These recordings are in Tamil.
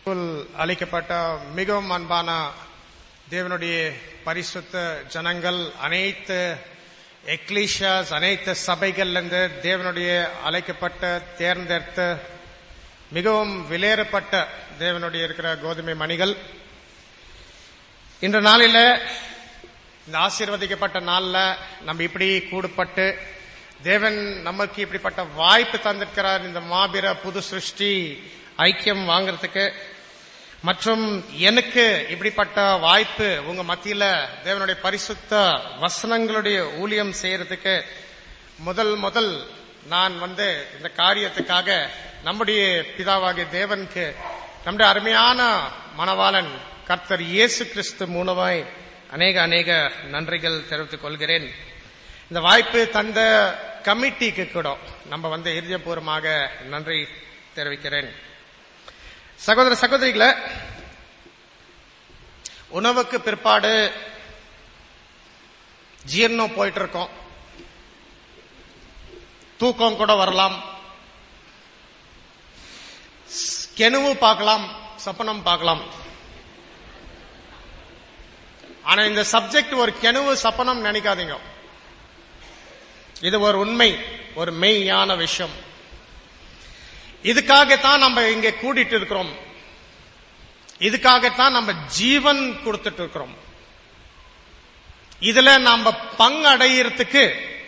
கிறிஸ்துவுக்குள் அளிக்கப்பட்ட மிகவும் அன்பான தேவனுடைய பரிசுத்த ஜனங்கள் அனைத்து எக்லீஷியாஸ் அனைத்து சபைகள்ல இருந்து தேவனுடைய அழைக்கப்பட்ட தேர்ந்தெடுத்த மிகவும் விலையேறப்பட்ட தேவனுடைய இருக்கிற கோதுமை மணிகள் இன்ற நாளில இந்த ஆசீர்வதிக்கப்பட்ட நாள்ல நம்ம இப்படி கூடுபட்டு தேவன் நமக்கு இப்படிப்பட்ட வாய்ப்பு தந்திருக்கிறார் இந்த மாபெர புது சிருஷ்டி ஐக்கியம் வாங்குறதுக்கு மற்றும் எனக்கு இப்படிப்பட்ட வாய்ப்பு உங்க மத்தியில தேவனுடைய பரிசுத்த வசனங்களுடைய ஊழியம் செய்யறதுக்கு முதல் முதல் நான் வந்து இந்த காரியத்துக்காக நம்முடைய பிதாவாகிய தேவனுக்கு நம்முடைய அருமையான மணவாளன் கர்த்தர் இயேசு கிறிஸ்து மூலமாய் அநேக அநேக நன்றிகள் தெரிவித்துக் கொள்கிறேன் இந்த வாய்ப்பு தந்த கமிட்டிக்கு கூட நம்ம வந்து இறுதியபூர்வமாக நன்றி தெரிவிக்கிறேன் சகோதர சகோதரிகளை உணவுக்கு பிற்பாடு ஜீர்ணம் போயிட்டு இருக்கோம் தூக்கம் கூட வரலாம் கெனுவு பார்க்கலாம் சப்பனம் பார்க்கலாம் ஆனா இந்த சப்ஜெக்ட் ஒரு கெனுவு சப்பனம் நினைக்காதீங்க இது ஒரு உண்மை ஒரு மெய்யான விஷயம் இதுக்காகத்தான் நம்ம இங்க கூட்டிட்டு இருக்கிறோம் இதுக்காகத்தான் நம்ம ஜீவன் கொடுத்துட்டு இருக்கிறோம் இதுல நம்ம பங்கடையறதுக்கு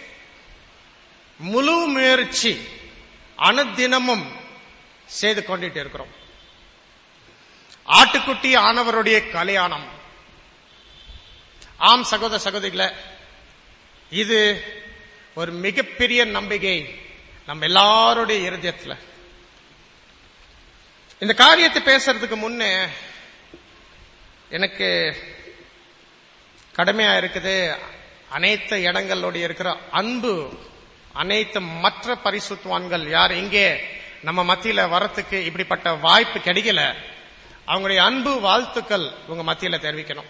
முழு முயற்சி அனுதினமும் செய்து கொண்டுட்டு இருக்கிறோம் ஆட்டுக்குட்டி ஆனவருடைய கல்யாணம் ஆம் சகோதர சகோதரிகளை இது ஒரு மிகப்பெரிய நம்பிக்கை நம்ம எல்லாருடைய இருதயத்தில் இந்த காரியத்தை பேசுறதுக்கு முன்னே எனக்கு கடமையா இருக்குது அனைத்து இடங்களுடைய இருக்கிற அன்பு அனைத்து மற்ற பரிசுத்துவான்கள் யார் இங்கே நம்ம மத்தியில வரத்துக்கு இப்படிப்பட்ட வாய்ப்பு கிடைக்கல அவங்களுடைய அன்பு வாழ்த்துக்கள் உங்க மத்தியில தெரிவிக்கணும்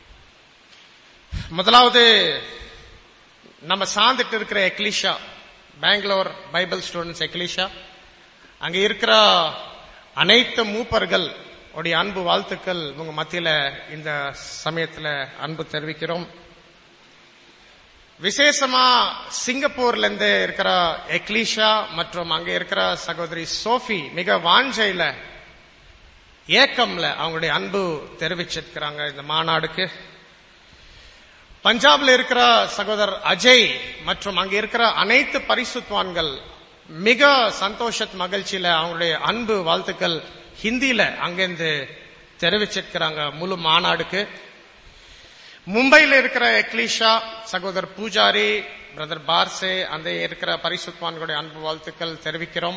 முதலாவது நம்ம சார்ந்துட்டு இருக்கிற ecclesia Bangalore Bible students ecclesia அங்க இருக்கிற அனைத்து மூப்பர்கள் உடைய அன்பு வாழ்த்துக்கள் உங்க மத்தியில இந்த சமயத்துல அன்பு தெரிவிக்கிறோம் விசேஷமா சிங்கப்பூர்ல இருந்து இருக்கிற எக்லிஷா மற்றும் அங்க இருக்கிற சகோதரி சோஃபி மிக வாஞ்சையில ஏக்கம்ல அவங்களுடைய அன்பு தெரிவிச்சிருக்கிறாங்க இந்த மாநாடுக்கு பஞ்சாப்ல இருக்கிற சகோதரர் அஜய் மற்றும் அங்க இருக்கிற அனைத்து பரிசுத்வான்கள் மிக சந்தோஷ மகிழ்ச்சியில அவங்களுடைய அன்பு வாழ்த்துக்கள் ஹிந்தியில அங்கிருந்து தெரிவிச்சிருக்கிறாங்க முழு மாநாடுக்கு மும்பையில் இருக்கிற எக்லிஷா சகோதரர் பூஜாரி பிரதர் பார்சே அந்த இருக்கிற பரிசுத்வான்களுடைய அன்பு வாழ்த்துக்கள் தெரிவிக்கிறோம்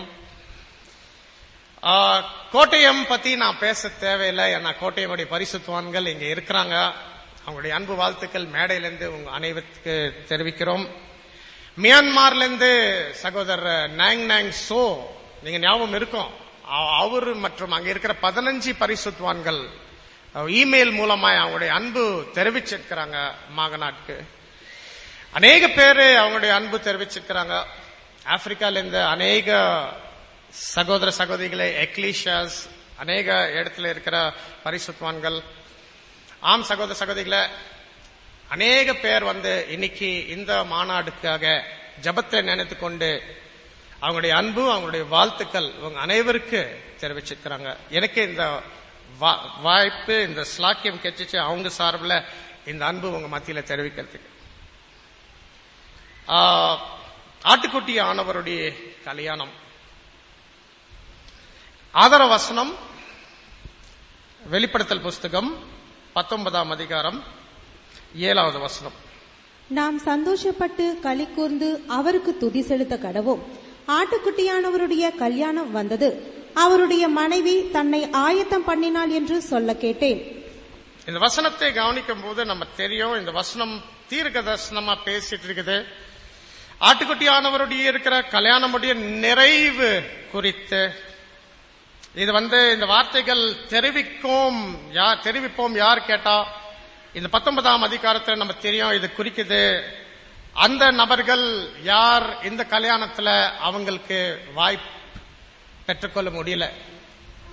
கோட்டயம் பத்தி நான் பேச தேவையில்லை ஏன்னா கோட்டயமுடைய பரிசுத்வான்கள் இங்க இருக்கிறாங்க அவங்களுடைய அன்பு வாழ்த்துக்கள் மேடையிலிருந்து உங்க அனைவருக்கு தெரிவிக்கிறோம் மியான்மார்ல இருந்து சகோதரர் நாங் நாங் சோ நீங்க ஞாபகம் இருக்கும் அவரு மற்றும் அங்க இருக்கிற பதினஞ்சு பரிசுத்வான்கள் இமெயில் மூலமா அவங்களுடைய அன்பு தெரிவிச்சிருக்கிறாங்க மாகநாட்டுக்கு அநேக பேரு அவங்களுடைய அன்பு தெரிவிச்சிருக்கிறாங்க ஆப்பிரிக்கால இருந்து அநேக சகோதர சகோதரிகளை எக்லீஷாஸ் அநேக இடத்துல இருக்கிற பரிசுத்வான்கள் ஆம் சகோதர சகோதரிகளை அநேக பேர் வந்து இன்னைக்கு இந்த மாநாடுக்காக ஜபத்தை நினைத்து கொண்டு அவங்களுடைய அன்பு அவங்களுடைய வாழ்த்துக்கள் இவங்க அனைவருக்கு தெரிவிச்சிருக்கிறாங்க எனக்கு இந்த வாய்ப்பு இந்த ஸ்லாக்கியம் கிடைச்சிச்சு அவங்க சார்பில் இந்த அன்பு உங்க மத்தியில தெரிவிக்கிறதுக்கு ஆட்டுக்குட்டி ஆனவருடைய கல்யாணம் ஆதர வசனம் வெளிப்படுத்தல் புஸ்தகம் பத்தொன்பதாம் அதிகாரம் ஏழாவது வசனம் நாம் சந்தோஷப்பட்டு களி கூர்ந்து அவருக்கு துதி செலுத்த கடவோம் ஆட்டுக்குட்டியானவருடைய கல்யாணம் வந்தது அவருடைய மனைவி தன்னை ஆயத்தம் பண்ணினாள் என்று சொல்ல கேட்டேன் இந்த வசனத்தை கவனிக்கும் போது நம்ம தெரியும் இந்த வசனம் தீர்க்க தரிசனமா பேசிட்டு இருக்குது ஆட்டுக்குட்டியானவருடைய இருக்கிற கல்யாணமுடைய நிறைவு குறித்து இது வந்து இந்த வார்த்தைகள் தெரிவிக்கும் யார் தெரிவிப்போம் யார் கேட்டா இந்த பத்தொன்பதாம் அதிகாரத்தில் நம்ம தெரியும் இது குறிக்குது அந்த நபர்கள் யார் இந்த கல்யாணத்துல அவங்களுக்கு வாய்ப்பு பெற்றுக்கொள்ள முடியல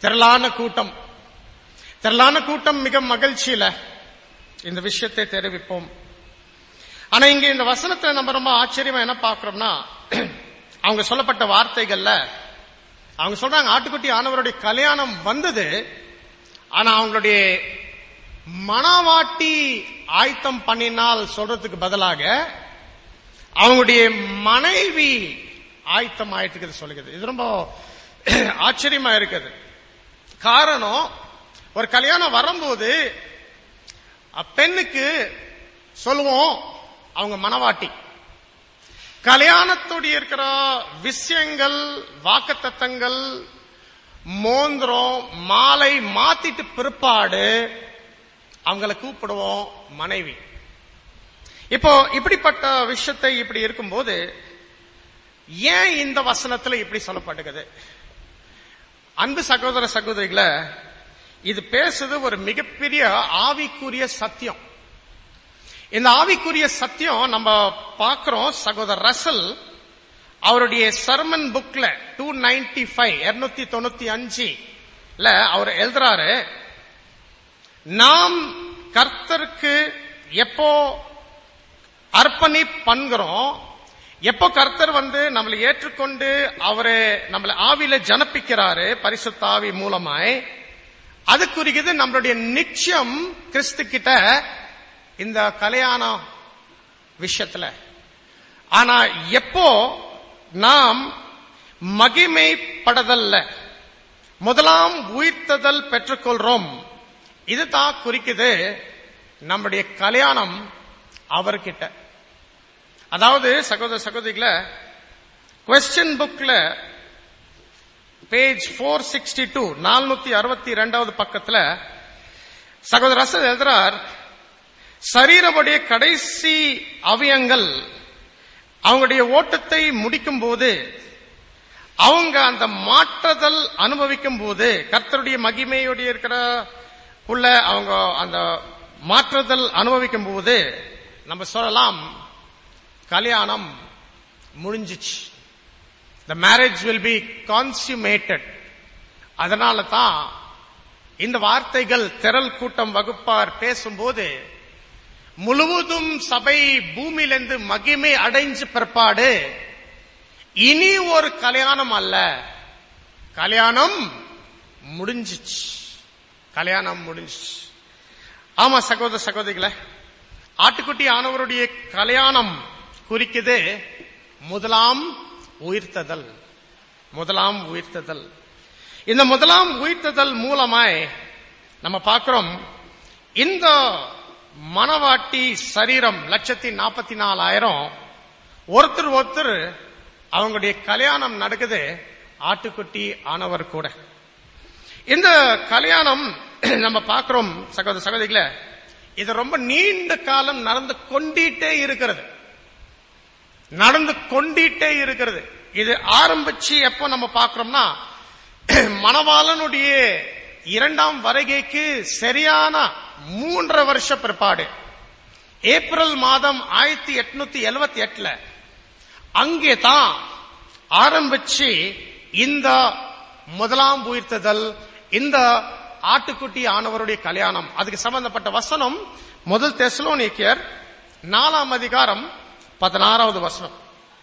திரளான கூட்டம் திரளான கூட்டம் மிக மகிழ்ச்சியில இந்த விஷயத்தை தெரிவிப்போம் ஆனா இங்க இந்த வசனத்துல நம்ம ரொம்ப ஆச்சரியமா என்ன பார்க்கிறோம்னா அவங்க சொல்லப்பட்ட வார்த்தைகள்ல அவங்க சொல்றாங்க ஆட்டுக்குட்டி ஆனவருடைய கல்யாணம் வந்தது ஆனா அவங்களுடைய மணவாட்டி ஆயத்தம் பண்ணினால் சொல்றதுக்கு பதிலாக அவங்களுடைய மனைவி ஆயத்தம் ஆயிட்டு சொல்லுகிறது இது ரொம்ப ஆச்சரியமா இருக்குது காரணம் ஒரு கல்யாணம் வரும்போது பெண்ணுக்கு சொல்லுவோம் அவங்க மனவாட்டி கல்யாணத்துடைய இருக்கிற விஷயங்கள் வாக்குத்தத்தங்கள் மோந்திரம் மாலை மாத்திட்டு பிற்பாடு அவங்கள கூப்பிடுவோம் மனைவி இப்போ இப்படிப்பட்ட விஷயத்தை இப்படி இருக்கும்போது ஏன் இந்த வசனத்துல இப்படி சொல்லப்பட்டுக்குது அன்பு சகோதர சகோதரிகளை இது பேசுது ஒரு மிகப்பெரிய ஆவிக்குரிய சத்தியம் இந்த ஆவிக்குரிய சத்தியம் நம்ம பார்க்கிறோம் சகோதரர் ரசல் அவருடைய சர்மன் புக்ல டூ நைன்டி ஃபைவ் இருநூத்தி தொண்ணூத்தி அஞ்சுல அவர் எழுதுறாரு நாம் கர்த்தருக்கு எப்போ அர்ப்பணி பண்ணுகிறோம் எப்போ கர்த்தர் வந்து நம்மளை ஏற்றுக்கொண்டு அவரு நம்மளை ஆவியில ஜனப்பிக்கிறாரு பரிசுத்த ஆவி மூலமாய் அது குறிக்குது நம்மளுடைய நிச்சயம் கிறிஸ்து கிட்ட இந்த கல்யாண விஷயத்துல ஆனா எப்போ நாம் மகிமைப்படதல்ல முதலாம் உயிர்த்ததல் பெற்றுக்கொள்றோம் இதுதான் குறிக்குது நம்முடைய கல்யாணம் அவர்கிட்ட அதாவது சகோதர சகோதரிகள கொஸ்டின் புக்ல பேஜ் போர் சிக்ஸ்டி டூ நானூத்தி அறுபத்தி ரெண்டாவது பக்கத்துல சகோதர ரசல் எழுதுறார் சரீரமுடைய கடைசி அவயங்கள் அவங்களுடைய ஓட்டத்தை முடிக்கும் போது அவங்க அந்த மாற்றுதல் அனுபவிக்கும் போது கர்த்தருடைய மகிமையுடைய இருக்கிற உள்ள அவங்க அந்த மாற்றுதல் அனுபவிக்கும் போது நம்ம சொல்லலாம் கல்யாணம் முடிஞ்சிச்சு the marriage will be consummated அதனால தான் இந்த வார்த்தைகள் திரள் கூட்டம் வகுப்பார் பேசும்போது முழுவதும் சபை பூமியிலிருந்து மகிமை அடைஞ்ச பிற்பாடு இனி ஒரு கல்யாணம் அல்ல கல்யாணம் முடிஞ்சிச்சு கல்யாணம் முடிஞ்சிச்சு ஆமா சகோதர சகோதரிகளே ஆட்டுக்குட்டி ஆனவருடைய கல்யாணம் குறிக்குது முதலாம் உயிர்த்ததல் முதலாம் உயிர்த்ததல் இந்த முதலாம் உயிர்த்ததல் மூலமாய் நம்ம பார்க்கிறோம் இந்த மனவாட்டி சரீரம் லட்சத்தி நாற்பத்தி நாலாயிரம் ஒருத்தர் ஒருத்தர் அவங்களுடைய கல்யாணம் நடக்குது ஆட்டுக்குட்டி ஆனவர் கூட இந்த கல்யாணம் நம்ம பார்க்கிறோம் சகோதர சகோதரிகள இது ரொம்ப நீண்ட காலம் நடந்து கொண்டிட்டே இருக்கிறது நடந்து கொண்டிட்டே இருக்கிறது இது ஆரம்பிச்சு எப்போ நம்ம பார்க்கிறோம்னா மணவாளனுடைய இரண்டாம் வருகைக்கு சரியான மூன்றரை வருஷ பிற்பாடு ஏப்ரல் மாதம் ஆயிரத்தி எட்நூத்தி எழுவத்தி எட்டுல அங்கே தான் ஆரம்பிச்சு இந்த முதலாம் உயிர்த்ததல் இந்த ஆட்டுக்குட்டி ஆனவருடைய கல்யாணம் அதுக்கு சம்பந்தப்பட்ட வசனம் முதல் தெசலோனிக்கர் நாலாம் அதிகாரம் பதினாறாவது வசனம்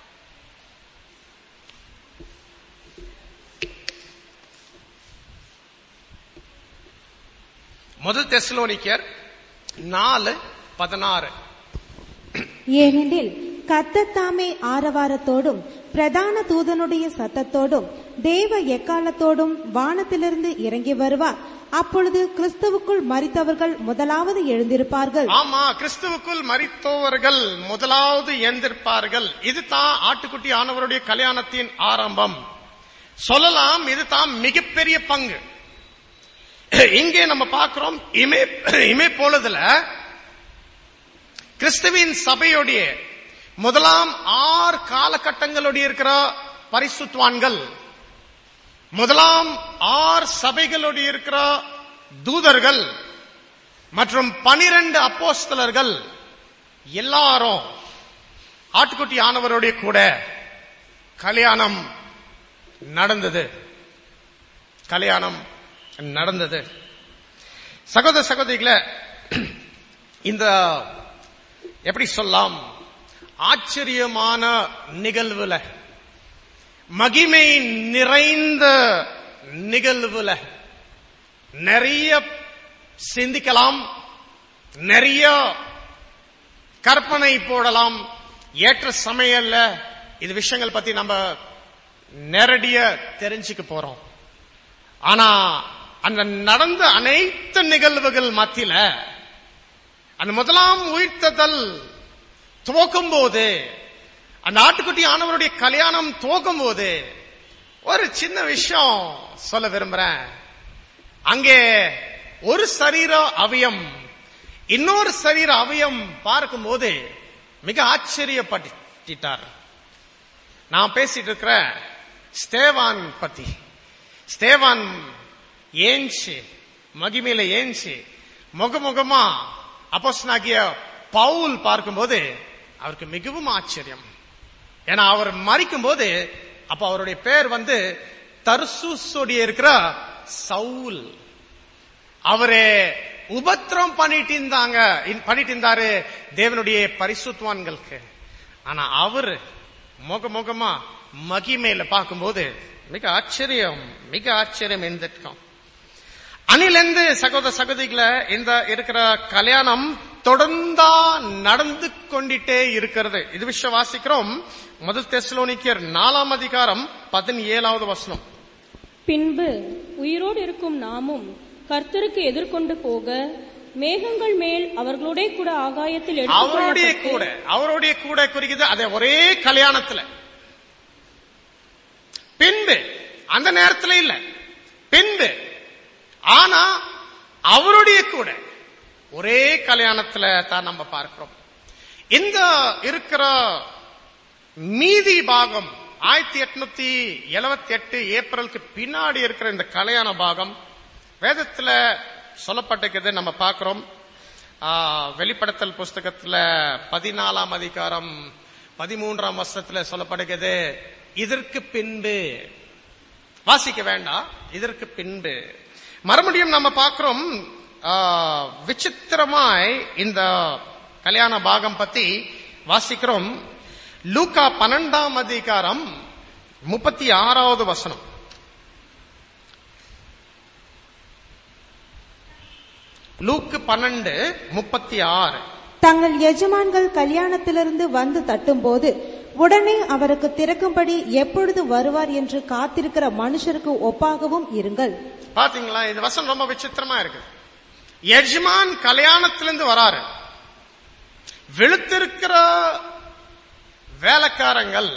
முதல் தெசலோனிக்கர் நாலு பதினாறு ஏனெனில் கத்தத்தாமே ஆரவாரத்தோடும் பிரதான தூதனுடைய சத்தத்தோடும் தேவ எக்காலத்தோடும் வானத்திலிருந்து இறங்கி வருவார் அப்பொழுது கிறிஸ்துவுக்குள் மரித்தவர்கள் முதலாவது எழுந்திருப்பார்கள் ஆமா கிறிஸ்துவுக்குள் மரித்தோவர்கள் முதலாவது எந்திருப்பார்கள் இதுதான் ஆட்டுக்குட்டி ஆனவருடைய கல்யாணத்தின் ஆரம்பம் சொல்லலாம் இதுதான் மிகப்பெரிய பங்கு இங்கே நம்ம பார்க்கிறோம் இமே இமே பொழுதுல கிறிஸ்துவின் சபையுடைய முதலாம் ஆறு காலகட்டங்களுடைய இருக்கிற பரிசுத்வான்கள் முதலாம் ஆறு சபைகளுடைய இருக்கிற தூதர்கள் மற்றும் பனிரெண்டு அப்போஸ்தலர்கள் எல்லாரும் ஆட்டுக்குட்டி ஆனவருடைய கூட கல்யாணம் நடந்தது கல்யாணம் நடந்தது சகோதர சகோதரிகளை இந்த எப்படி சொல்லலாம் ஆச்சரியமான நிகழ்வுல மகிமை நிறைந்த நிகழ்வுல நிறைய சிந்திக்கலாம் நிறைய கற்பனை போடலாம் ஏற்ற சமையல்ல இது விஷயங்கள் பத்தி நம்ம நேரடிய தெரிஞ்சுக்க போறோம் ஆனா அந்த நடந்த அனைத்து நிகழ்வுகள் மத்தியில அந்த முதலாம் உயிர்த்ததல் துவக்கும் போது அந்த ஆட்டுக்குட்டி ஆனவருடைய கல்யாணம் துவக்கும் போது ஒரு சின்ன விஷயம் சொல்ல விரும்புறேன் அங்கே ஒரு சரீர அவயம் இன்னொரு சரீர அவயம் பார்க்கும்போது மிக ஆச்சரியப்பட்டார் நான் பேசிட்டு இருக்கிற ஸ்தேவான் பத்தி ஸ்தேவான் ஏஞ்சி மகிமையில ஏஞ்சி முகமுகமா அப்போஸ்தலனாகிய பவுல் பார்க்கும்போது அவருக்கு மிகவும் ஆச்சரியம் ஏன்னா அவர் மறிக்கும் போது அப்ப அவருடைய பேர் வந்து தர்சூஸோடைய இருக்கிற சவுல் அவரே உபத்திரம் பண்ணிட்டு இருந்தாங்க பண்ணிட்டு இருந்தாரு தேவனுடைய பரிசுத்வான்களுக்கு ஆனா அவரு முக முகமா மகிமையில பார்க்கும்போது மிக ஆச்சரியம் மிக ஆச்சரியம் இருந்திருக்கும் அணிலிருந்து சகோதர சகோதரிகளை இந்த இருக்கிற கல்யாணம் தொடர்ந்தா நடந்து கொண்டிட்டே இருக்கிறது இது விஷயம் வாசிக்கிறோம் முதல் தெசலோனிக்கர் நாலாம் அதிகாரம் பதினேழாவது வசனம் பின்பு உயிரோடு இருக்கும் நாமும் கர்த்தருக்கு எதிர்கொண்டு போக மேகங்கள் மேல் அவர்களோட கூட ஆகாயத்தில் அவருடைய எடுத்துக்கொள்ளப்பட்டு கூட அவருடைய கூட குறிக்குது அதே ஒரே கல்யாணத்துல பின்பு அந்த நேரத்துல இல்ல பின்பு ஆனா அவருடைய கூட ஒரே கல்யாணத்துல தான் நம்ம பார்க்கிறோம் இந்த இருக்கிற மீதி பாகம் ஆயிரத்தி எட்நூத்தி எழுவத்தி எட்டு ஏப்ரலுக்கு பின்னாடி இருக்கிற இந்த கல்யாண பாகம் வேதத்துல சொல்லப்பட்டிருக்கிறது நம்ம பார்க்கிறோம் ஆ, வெளிப்படுத்தல் புஸ்தகத்துல பதினாலாம் அதிகாரம் பதிமூன்றாம் வருஷத்துல சொல்லப்படுகிறது இதற்கு பின்பு வாசிக்க வேண்டாம் இதற்கு பின்பு மறுபடியும் நம்ம பார்க்கிறோம் ஆ, விசித்திரமாய் இந்த கல்யாண பாகம் பத்தி வாசிக்கிறோம் லூக்கா பன்னெண்டாம் அதிகாரம் முப்பத்தி ஆறாவது வசனம் லூக்கு பன்னெண்டு முப்பத்தி ஆறு தங்கள் எஜமான்கள் கல்யாணத்திலிருந்து வந்து தட்டும்போது உடனே அவருக்கு திறக்கும்படி எப்பொழுது வருவார் என்று காத்திருக்கிற மனுஷருக்கு ஒப்பாகவும் இருங்கள் பாத்தீங்களா இந்த வசனம் ரொம்ப விசித்திரமா இருக்கு எஜமான் கல்யாணத்திலிருந்து வராரு வெளுத்திருக்கிற வேலைக்காரங்கள்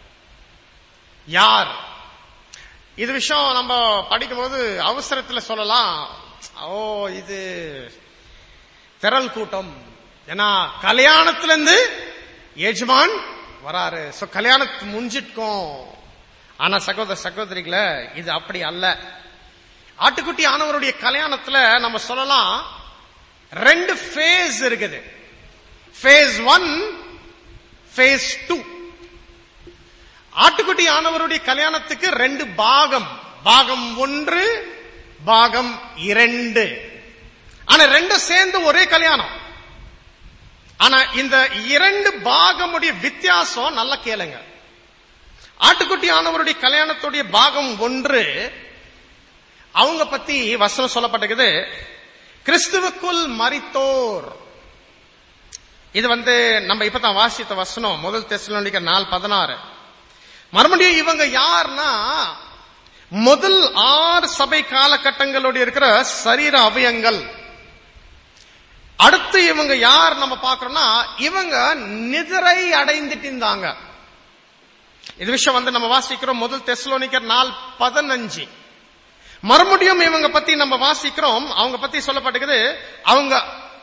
யார் இது விஷயம் நம்ம படிக்கும்போது அவசரத்துல சொல்லலாம் ஓ இது திரள் கூட்டம் ஏன்னா கல்யாணத்திலிருந்து எஜமான் வராரு சோ கல்யாணத்து முடிஞ்சிருக்கோம் ஆனா சகோதர சகோதரிகளை இது அப்படி அல்ல ஆட்டுக்குட்டி ஆனவருடைய கல்யாணத்துல நம்ம சொல்லலாம் ரெண்டு ஃபேஸ் இருக்குது ஃபேஸ் ஒன் ஃபேஸ் டூ ஆட்டுக்குட்டி ஆனவருடைய கல்யாணத்துக்கு ரெண்டு பாகம் பாகம் ஒன்று பாகம் இரண்டு ஆனா ரெண்டும் சேர்ந்து ஒரே கல்யாணம் ஆனா இந்த இரண்டு பாகமுடைய வித்தியாசம் நல்லா கேளுங்க ஆட்டுக்குட்டி ஆனவருடைய கல்யாணத்துடைய பாகம் ஒன்று அவங்க பத்தி வசனம் சொல்லப்பட்டிருக்குது கிறிஸ்துவுக்குள் மரித்தோர் இது வந்து நம்ம இப்பதான் வாசித்த வசனம் முதல் தெசலோனிக்க நாள் பதினாறு மறுபடியும் இவங்க யார்னா முதல் ஆறு சபை காலகட்டங்களோட இருக்கிற சரீர அவயங்கள் அடுத்து இவங்க யார் நம்ம பார்க்கறோம்னா இவங்க நிதிரை அடைந்துட்டு இருந்தாங்க இது விஷயம் வந்து நம்ம வாசிக்கிறோம் முதல் தெசலோனிக்கர் நாள் பதினஞ்சு மறுபடியும் இவங்க பத்தி நம்ம வாசிக்கிறோம் அவங்க பத்தி சொல்லப்பட்டிருக்குது அவங்க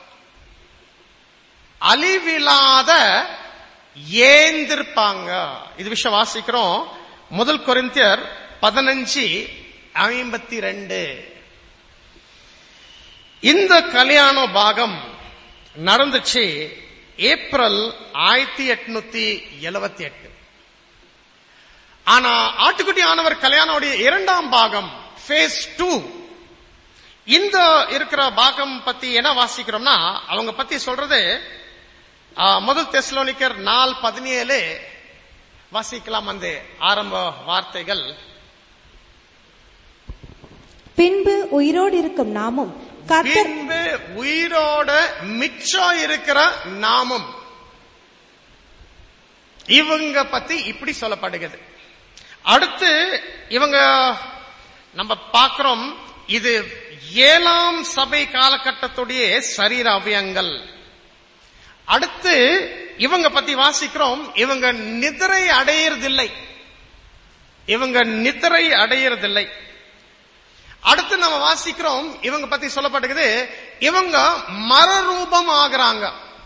அழிவில்லாத ஏந்திருப்பாங்க இது விஷயம் வாசிக்கிறோம் முதல் கொரிந்தியர் பதினஞ்சு ஐம்பத்தி ரெண்டு இந்த கல்யாண பாகம் நடந்துச்சு ஏப்ரல் ஆயிரத்தி எட்நூத்தி எழுவத்தி எட்டு ஆனா ஆட்டுக்குட்டி ஆனவர் கல்யாணோடைய இரண்டாம் பாகம் ஃபேஸ் டூ இந்த இருக்கிற பாகம் பத்தி என்ன வாசிக்கிறோம்னா அவங்க பத்தி சொல்றது ஆ, முதல் தெஸ்லோனிக்கர் நாள் பதினேழு வாசிக்கலாம் அந்த ஆரம்ப வார்த்தைகள் பின்பு உயிரோடு இருக்கும் நாமும் கர்த்தர் பின்பு உயிரோட மிச்சம் இருக்கிற நாமம் இவங்க பத்தி இப்படி சொல்லப்படுகிறது அடுத்து இவங்க நம்ம பார்க்கிறோம் இது ஏழாம் சபை காலகட்டத்துடைய சரீர அவயங்கள் அடுத்து இவங்க பத்தி வாசிக்கிறோம் இவங்க நிதிரை அடையறதில்லை இவங்க நிதிரை அடையறதில்லை அடுத்து நம்ம வாசிக்கிறோம் இவங்க பத்தி சொல்லப்பட்டிருக்குது இவங்க மரரூபம் ஆகுறாங்க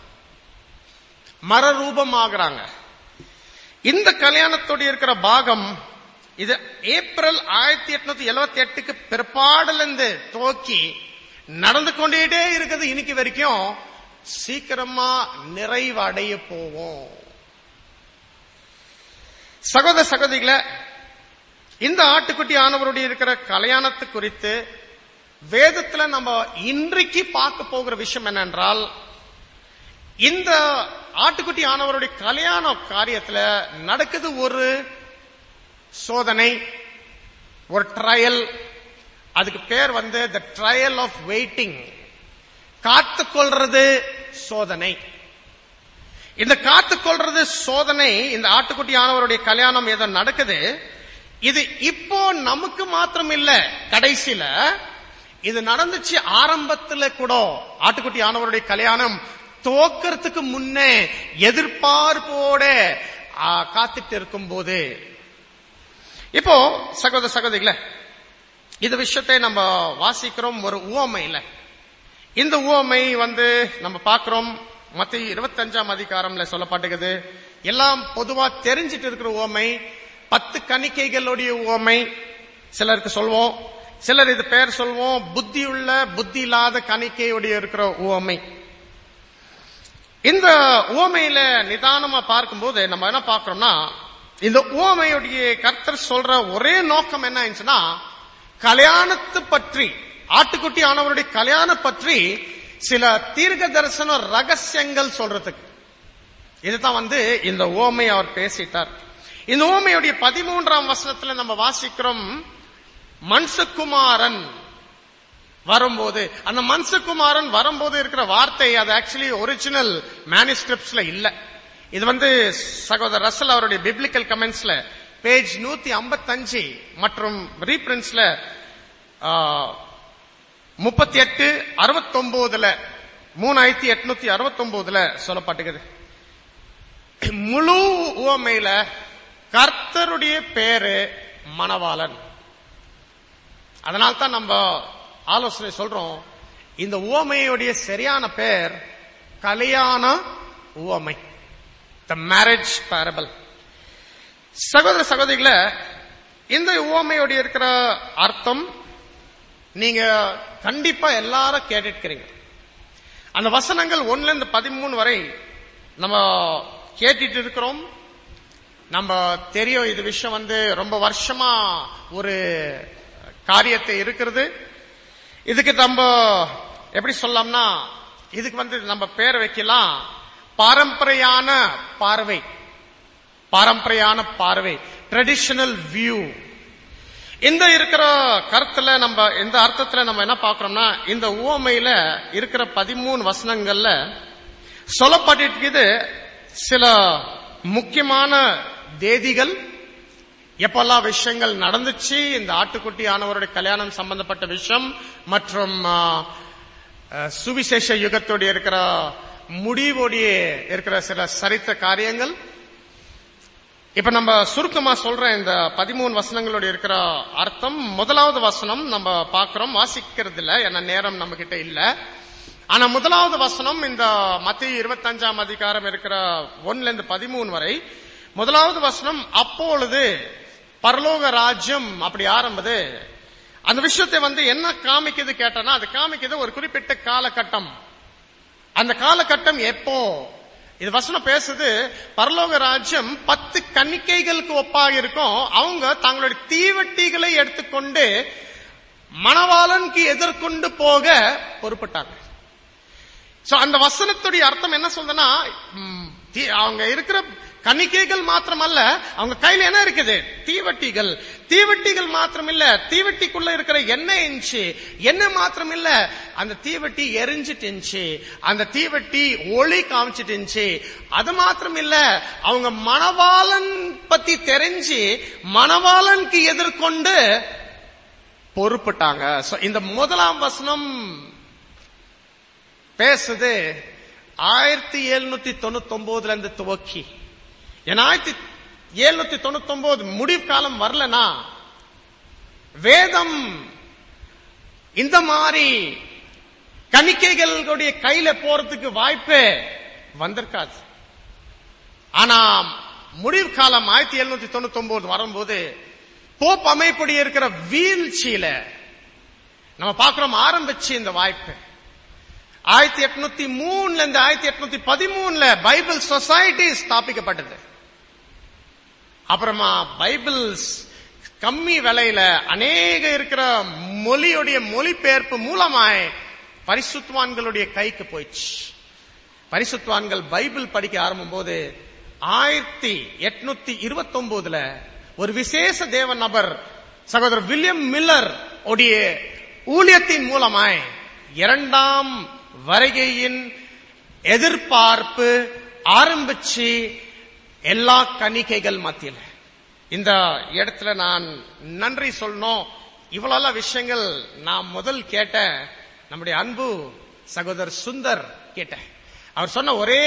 மரரூபம் ஆகுறாங்க இந்த கல்யாணத்தோடு இருக்கிற பாகம் இது ஏப்ரல் ஆயிரத்தி எட்நூத்தி எழுபத்தி எட்டுக்கு பிற்பாடுல இருந்து துவக்கி நடந்து கொண்டே இருக்குது இன்னைக்கு வரைக்கும் சீக்கிரமா நிறைவடைய போவோம் சகோதர சகோதரிகளை இந்த ஆட்டுக்குட்டி ஆனவருடைய இருக்கிற கல்யாணத்து குறித்து வேதத்துல நம்ம இன்றைக்கு பார்க்க போகிற விஷயம் என்னென்றால் இந்த ஆட்டுக்குட்டி ஆனவருடைய கல்யாண காரியத்துல நடக்குது ஒரு சோதனை ஒரு ட்ரையல் அதுக்கு பேர் வந்து த ட்ரையல் ஆஃப் வெயிட்டிங் காத்துக்கொள்றது சோதனை இந்த காத்துக்கொள்றது சோதனை இந்த ஆட்டுக்குட்டி ஆனவருடைய கல்யாணம் ஏதோ நடக்குது இது இப்போ நமக்கு மாத்திரம் இல்ல கடைசியில இது நடந்துச்சு ஆரம்பத்துல கூட ஆட்டுக்குட்டி ஆனவருடைய கல்யாணம் துவக்கறதுக்கு முன்னே எதிர்பார்ப்போட ஆ, காத்துட்டு இருக்கும்போது இப்போ சகோதர சகோதரிகளே இந்த விஷயத்தை நம்ம வாசிக்கிறோம் ஒரு உவமையில இந்த உவமை வந்து நம்ம பார்க்கிறோம் மத்திய இருபத்தஞ்சாம் அதிகாரம்ல சொல்லப்பட்டிருக்குது எல்லாம் பொதுவா தெரிஞ்சிட்டு இருக்கிற உவமை பத்து கணிக்கைகளுடைய உவமை சிலருக்கு சொல்வோம் சிலர் இது பெயர் சொல்வோம் புத்தியுள்ள புத்தி இல்லாத கணிக்கையுடைய இருக்கிற உவமை இந்த உவமையில நிதானமா பார்க்கும்போது நம்ம என்ன பார்க்கிறோம்னா இந்த உவமையுடைய கர்த்தர் சொல்ற ஒரே நோக்கம் என்ன ஆயிடுச்சுன்னா கல்யாணத்து பற்றி ஆட்டுக்குட்டி ஆனவருடைய கல்யாணம் பற்றி சில தீர்க்க தரிசன ரகசியங்கள் சொல்றதுக்கு இதுதான் வந்து இந்த ஓமை அவர் பேசிட்டார் இந்த ஓமையுடைய பதிமூன்றாம் வசனத்துல நம்ம வாசிக்கிறோம் மன்சகுமாரன் வரும்போது அந்த மன்சகுமாரன் வரும்போது இருக்கிற வார்த்தை அது ஆக்சுவலி ஒரிஜினல் மேனிஸ்கிரிப்ட்ஸ்ல இல்ல இது வந்து சகோதரர் ரசல் அவருடைய பிப்ளிக்கல் கமெண்ட்ஸ்ல பேஜ் நூத்தி ஐம்பத்தஞ்சு மற்றும் ரீபிரிண்ட்ஸ்ல முப்பத்தி எட்டு அறுபத்தொன்பதுல மூணாயிரத்தி எட்நூத்தி அறுபத்தொன்பதுல சொல்லப்பட்டுக்குது முழு உவமையில கர்த்தருடைய பேரு மணவாளன் அதனால்தான் நம்ம ஆலோசனை சொல்றோம் இந்த உவமையுடைய சரியான பேர் கல்யாண உவமை த மேரேஜ் பேரபிள் சகோதர சகோதரிகளை இந்த உவமையுடைய இருக்கிற அர்த்தம் நீங்க கண்டிப்பா எல்லாரும் கேட்டுக்கிறீங்க அந்த வசனங்கள் ஒன்னுல இருந்து பதிமூணு வரை நம்ம கேட்டுட்டு இருக்கிறோம் நம்ம தெரியும் இது விஷயம் வந்து ரொம்ப வருஷமா ஒரு காரியத்தை இருக்கிறது இதுக்கு நம்ம எப்படி சொல்லலாம்னா இதுக்கு வந்து நம்ம பேர் வைக்கலாம் பாரம்பரையான பார்வை பாரம்பரையான பார்வை ட்ரெடிஷனல் வியூ இந்த இருக்கிற கருத்துல நம்ம இந்த அர்த்தத்துல நம்ம என்ன பார்க்கிறோம்னா இந்த உவமையில இருக்கிற பதிமூணு வசனங்கள்ல சொல்லப்பட்டிருக்குது சில முக்கியமான தேதிகள் எப்பெல்லாம் விஷயங்கள் நடந்துச்சு இந்த ஆட்டுக்குட்டி ஆனவருடைய கல்யாணம் சம்பந்தப்பட்ட விஷயம் மற்றும் ஆ, ஆ, சுவிசேஷ யுகத்தோடைய இருக்கிற முடிவோடைய இருக்கிற சில சரித்த காரியங்கள் இப்ப நம்ம சுருக்கமா சொல்ற இந்த பதிமூணு வசனங்களோட இருக்கிற அர்த்தம் முதலாவது வசனம் நம்ம பார்க்கிறோம் வாசிக்கிறது இல்ல ஏன்னா நேரம் நம்ம கிட்ட இல்ல ஆனா முதலாவது வசனம் இந்த மத்திய இருபத்தஞ்சாம் அதிகாரம் இருக்கிற ஒன்னுல இருந்து பதிமூணு வரை முதலாவது வசனம் அப்பொழுது பரலோக ராஜ்யம் அப்படி ஆரம்பது அந்த விஷயத்தை வந்து என்ன காமிக்குது கேட்டனா அது காமிக்குது ஒரு குறிப்பிட்ட காலகட்டம் அந்த காலகட்டம் எப்போ இது வசனம் பேசுது பரலோக ராஜ்யம் பத்து கன்னிக்கைகளுக்கு ஒப்பாக இருக்கும் அவங்க தங்களுடைய தீவட்டிகளை எடுத்துக்கொண்டு மணவாளனுக்கு எதிர்கொண்டு போக பொறுப்பட்டாங்க சோ அந்த வசனத்துடைய அர்த்தம் என்ன சொல்றதுன்னா ம், தீ- அவங்க இருக்கிற கணிக்கைகள் மாத்திரமல்ல அவங்க கையில என்ன இருக்குது தீவட்டிகள் தீவட்டிகள் மாத்திரம் இல்ல தீவட்டிக்குள்ள இருக்கிற எண்ணெய் இருந்துச்சு எண்ணெய் மாத்திரம் இல்ல அந்த தீவட்டி எரிஞ்சிட்டு இருந்துச்சு அந்த தீவட்டி ஒளி காமிச்சிட்டு இருந்துச்சு அது மாத்திரம் இல்ல அவங்க மணவாளன் பத்தி தெரிஞ்சு மணவாளனுக்கு எதிர்கொண்டு பொறுப்பட்டாங்க So, இந்த முதலாம் வசனம் பேசுது ஆயிரத்தி எழுநூத்தி தொண்ணூத்தி ஒன்பதுல இருந்து துவக்கி ஏன்னா ஆயிரத்தி எழுநூத்தி தொண்ணூத்தி ஒன்பது முடிவு காலம் வரலனா வேதம் இந்த மாதிரி கணிக்கைகளுடைய கையில போறதுக்கு வாய்ப்பே வந்திருக்காது ஆனா முடிவு காலம் ஆயிரத்தி எழுநூத்தி தொண்ணூத்தி ஒன்பது வரும்போது போப் அமைப்படி இருக்கிற வீழ்ச்சியில நம்ம பார்க்கிறோம் ஆரம்பிச்சு இந்த வாய்ப்பு ஆயிரத்தி எட்நூத்தி மூணுல இருந்து ஆயிரத்தி எட்நூத்தி பதிமூணுல பைபிள் சொசைட்டி ஸ்தாபிக்கப்பட்டது அப்புறமா பைபிள்ஸ் கம்மி விலையில அநேக இருக்கிற மொழியுடைய மொழிபெயர்ப்பு மூலமாய் பரிசுத்வான்களுடைய கைக்கு போயிடுச்சு பரிசுத்வான்கள் பைபிள் படிக்க ஆரம்பும் போது ஆயிரத்தி எட்நூத்தி இருபத்தி ஒன்பதுல ஒரு விசேஷ தேவ நபர் சகோதரர் வில்லியம் மில்லர் உடைய ஊழியத்தின் மூலமாய் இரண்டாம் வருகையின் எதிர்பார்ப்பு ஆரம்பிச்சு எல்லா கணிக்கைகள் மத்தியில இந்த இடத்துல நான் நன்றி சொல்லணும் இவ்வளவு விஷயங்கள் நான் முதல் கேட்ட நம்முடைய அன்பு சகோதரர் சுந்தர் கேட்டேன் அவர் சொன்ன ஒரே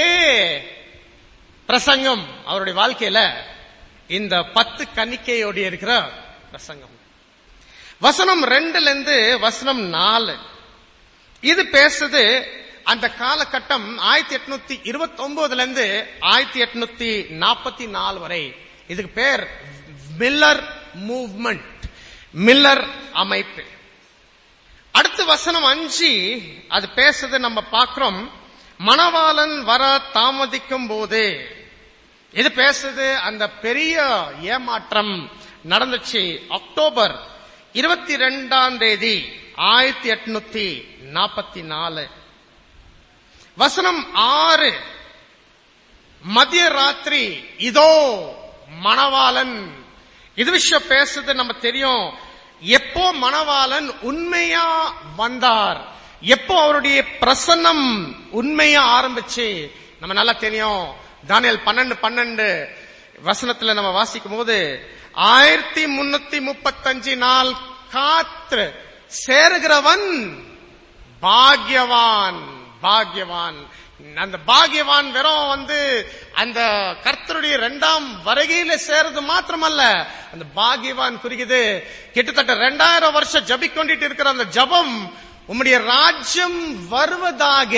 பிரசங்கம் அவருடைய வாழ்க்கையில இந்த பத்து கணிக்கையோடு இருக்கிற பிரசங்கம் வசனம் ரெண்டுல இருந்து வசனம் நாலு இது பேசுது அந்த காலகட்டம் ஆயிரத்தி எட்நூத்தி இருபத்தி ஒன்பதுல இருந்து ஆயிரத்தி எட்நூத்தி நாற்பத்தி நாலு வரை இதுக்கு பேர் மில்லர் மூவ்மெண்ட் மில்லர் அமைப்பு அடுத்து வசனம் அஞ்சு அது பேசுது நம்ம பார்க்கிறோம் மணவாளன் வர தாமதிக்கும் போது இது பேசுது அந்த பெரிய ஏமாற்றம் நடந்துச்சு அக்டோபர் இருபத்தி ரெண்டாம் தேதி ஆயிரத்தி எட்நூத்தி நாற்பத்தி நாலு வசனம் ஆறு மத்திய ராத்திரி இதோ மணவாளன் இது விஷயம் பேசுது நம்ம தெரியும் எப்போ மணவாளன் உண்மையா வந்தார் எப்போ அவருடைய பிரசன்னம் உண்மையா ஆரம்பிச்சு நம்ம நல்லா தெரியும் தானியல் பன்னெண்டு பன்னெண்டு வசனத்துல நம்ம வாசிக்கும் போது ஆயிரத்தி முன்னூத்தி முப்பத்தஞ்சு நாள் காத்து சேருகிறவன் பாக்யவான் பாக்யவான் அந்த பாக்யவான் வெறும் வந்து அந்த கர்த்தருடைய இரண்டாம் வருகையில சேருது மாத்திரமல்ல அந்த பாக்யவான் குறிக்குது கிட்டத்தட்ட ரெண்டாயிரம் வருஷம் ஜபிக்கொண்டிட்டு இருக்கிற அந்த ஜபம் உம்முடைய ராஜ்யம் வருவதாக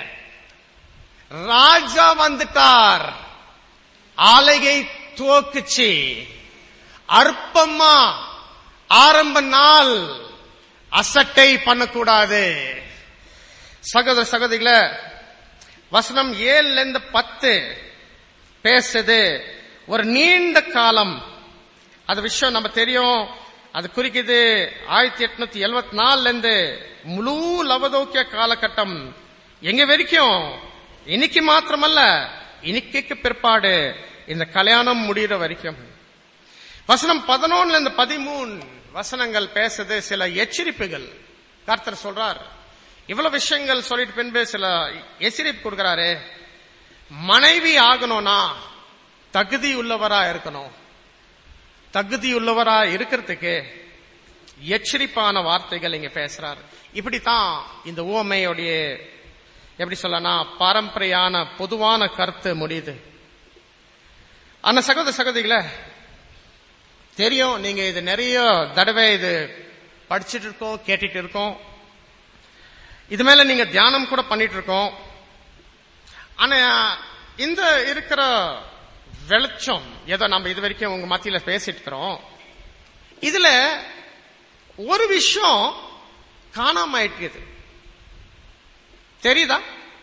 ராஜா வந்துட்டார் ஆலைகை துவக்குச்சு அற்பமா ஆரம்ப நாள் அசட்டை பண்ணக்கூடாது சகோதர சகோதரிகள வசனம் ஏழுல இருந்து பத்து பேசுது ஒரு நீண்ட காலம் அது விஷயம் நம்ம தெரியும் அது குறிக்குது ஆயிரத்தி எட்நூத்தி எழுபத்தி நாலுல இருந்து முழு லவதோக்கிய காலகட்டம் எங்க வரைக்கும் இன்னைக்கு மாத்திரமல்ல இன்னைக்கு பிற்பாடு இந்த கல்யாணம் முடிகிற வரைக்கும் வசனம் பதினொன்னுல இருந்து பதிமூணு வசனங்கள் பேசுது சில எச்சரிப்புகள் கர்த்தர் சொல்றார் இவ்வளவு விஷயங்கள் சொல்லிட்டு பின்பு சில எச்சரிப்பு கொடுக்கிறாரு மனைவி ஆகணும்னா தகுதி உள்ளவரா இருக்கணும் தகுதி உள்ளவரா இருக்கிறதுக்கு எச்சரிப்பான வார்த்தைகள் இங்க பேசுறார் இப்படித்தான் இந்த உவமையுடைய எப்படி சொல்லலாம் பாரம்பரியான பொதுவான கருத்து முடியுது ஆனா சகோதர சகோதரிகள தெரியும் நீங்க இது நிறைய தடவை இது படிச்சுட்டு இருக்கோம் கேட்டுட்டு இருக்கோம் இது மேல நீங்க தியானம் கூட பண்ணிட்டு இருக்கோம் ஆனா இந்த இருக்கிற வெளிச்சம் ஏதோ நம்ம இது வரைக்கும் உங்க மத்தியில பேசிட்டு இருக்கிறோம் இதுல ஒரு விஷயம் காணாம ஆயிட்டு தெரியுதா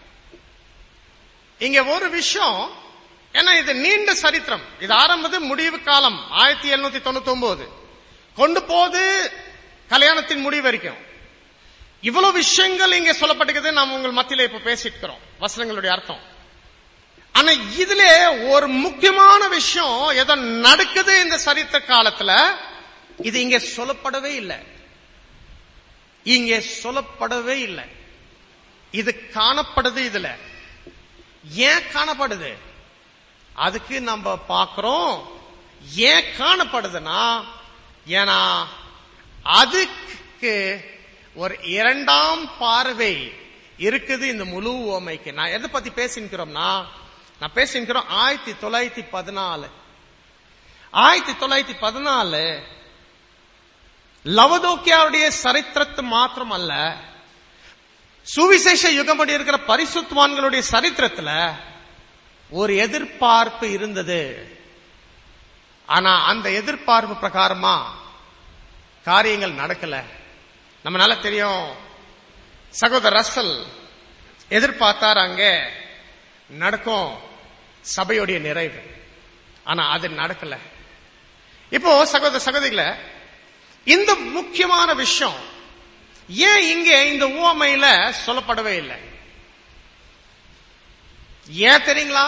இங்க ஒரு விஷயம் ஏன்னா இது நீண்ட சரித்திரம் இது ஆரம்பது முடிவு காலம் ஆயிரத்தி எழுநூத்தி தொண்ணூத்தி ஒன்பது கொண்டு போது கல்யாணத்தின் முடிவு வரைக்கும் இவ்வளவு விஷயங்கள் இங்க சொல்லப்பட்டிருக்குது நாம் உங்கள் மத்தியில இப்ப பேசிட்டு இருக்கிறோம் வசனங்களுடைய அர்த்தம் ஆனா இதுல ஒரு முக்கியமான விஷயம் ஏதோ நடக்குது இந்த சரித்திர காலத்துல இது இங்க சொல்லப்படவே இல்லை இங்க சொல்லப்படவே இல்லை இது காணப்படுது இதுல ஏன் காணப்படுது அதுக்கு நம்ம பார்க்கிறோம் ஏன் காணப்படுதுன்னா ஏன்னா அதுக்கு ஒரு இரண்டாம் பார்வை இருக்குது இந்த முழு ஓமைக்கு நான் எதை பத்தி பேசிக்கிறோம்னா நான் பேசிக்கிறோம் ஆயிரத்தி தொள்ளாயிரத்தி பதினாலு ஆயிரத்தி தொள்ளாயிரத்தி பதினாலு லவதோக்கியாவுடைய சரித்திரத்து மாத்திரம் அல்ல சுவிசேஷ யுகப்படி இருக்கிற பரிசுத்வான்களுடைய சரித்திரத்துல ஒரு எதிர்பார்ப்பு இருந்தது ஆனா அந்த எதிர்பார்ப்பு பிரகாரமா காரியங்கள் நடக்கல நம்ம நல்லா தெரியும் சகோதரர் ரசல் எதிர்பார்த்தார் அங்கே நடக்கும் சபையுடைய நிறைவு ஆனா அது நடக்கல இப்போ சகோதர சகோதரிகள இந்த முக்கியமான விஷயம் ஏன் இங்கே இந்த உவமையில சொல்லப்படவே இல்லை ஏன் தெரியுங்களா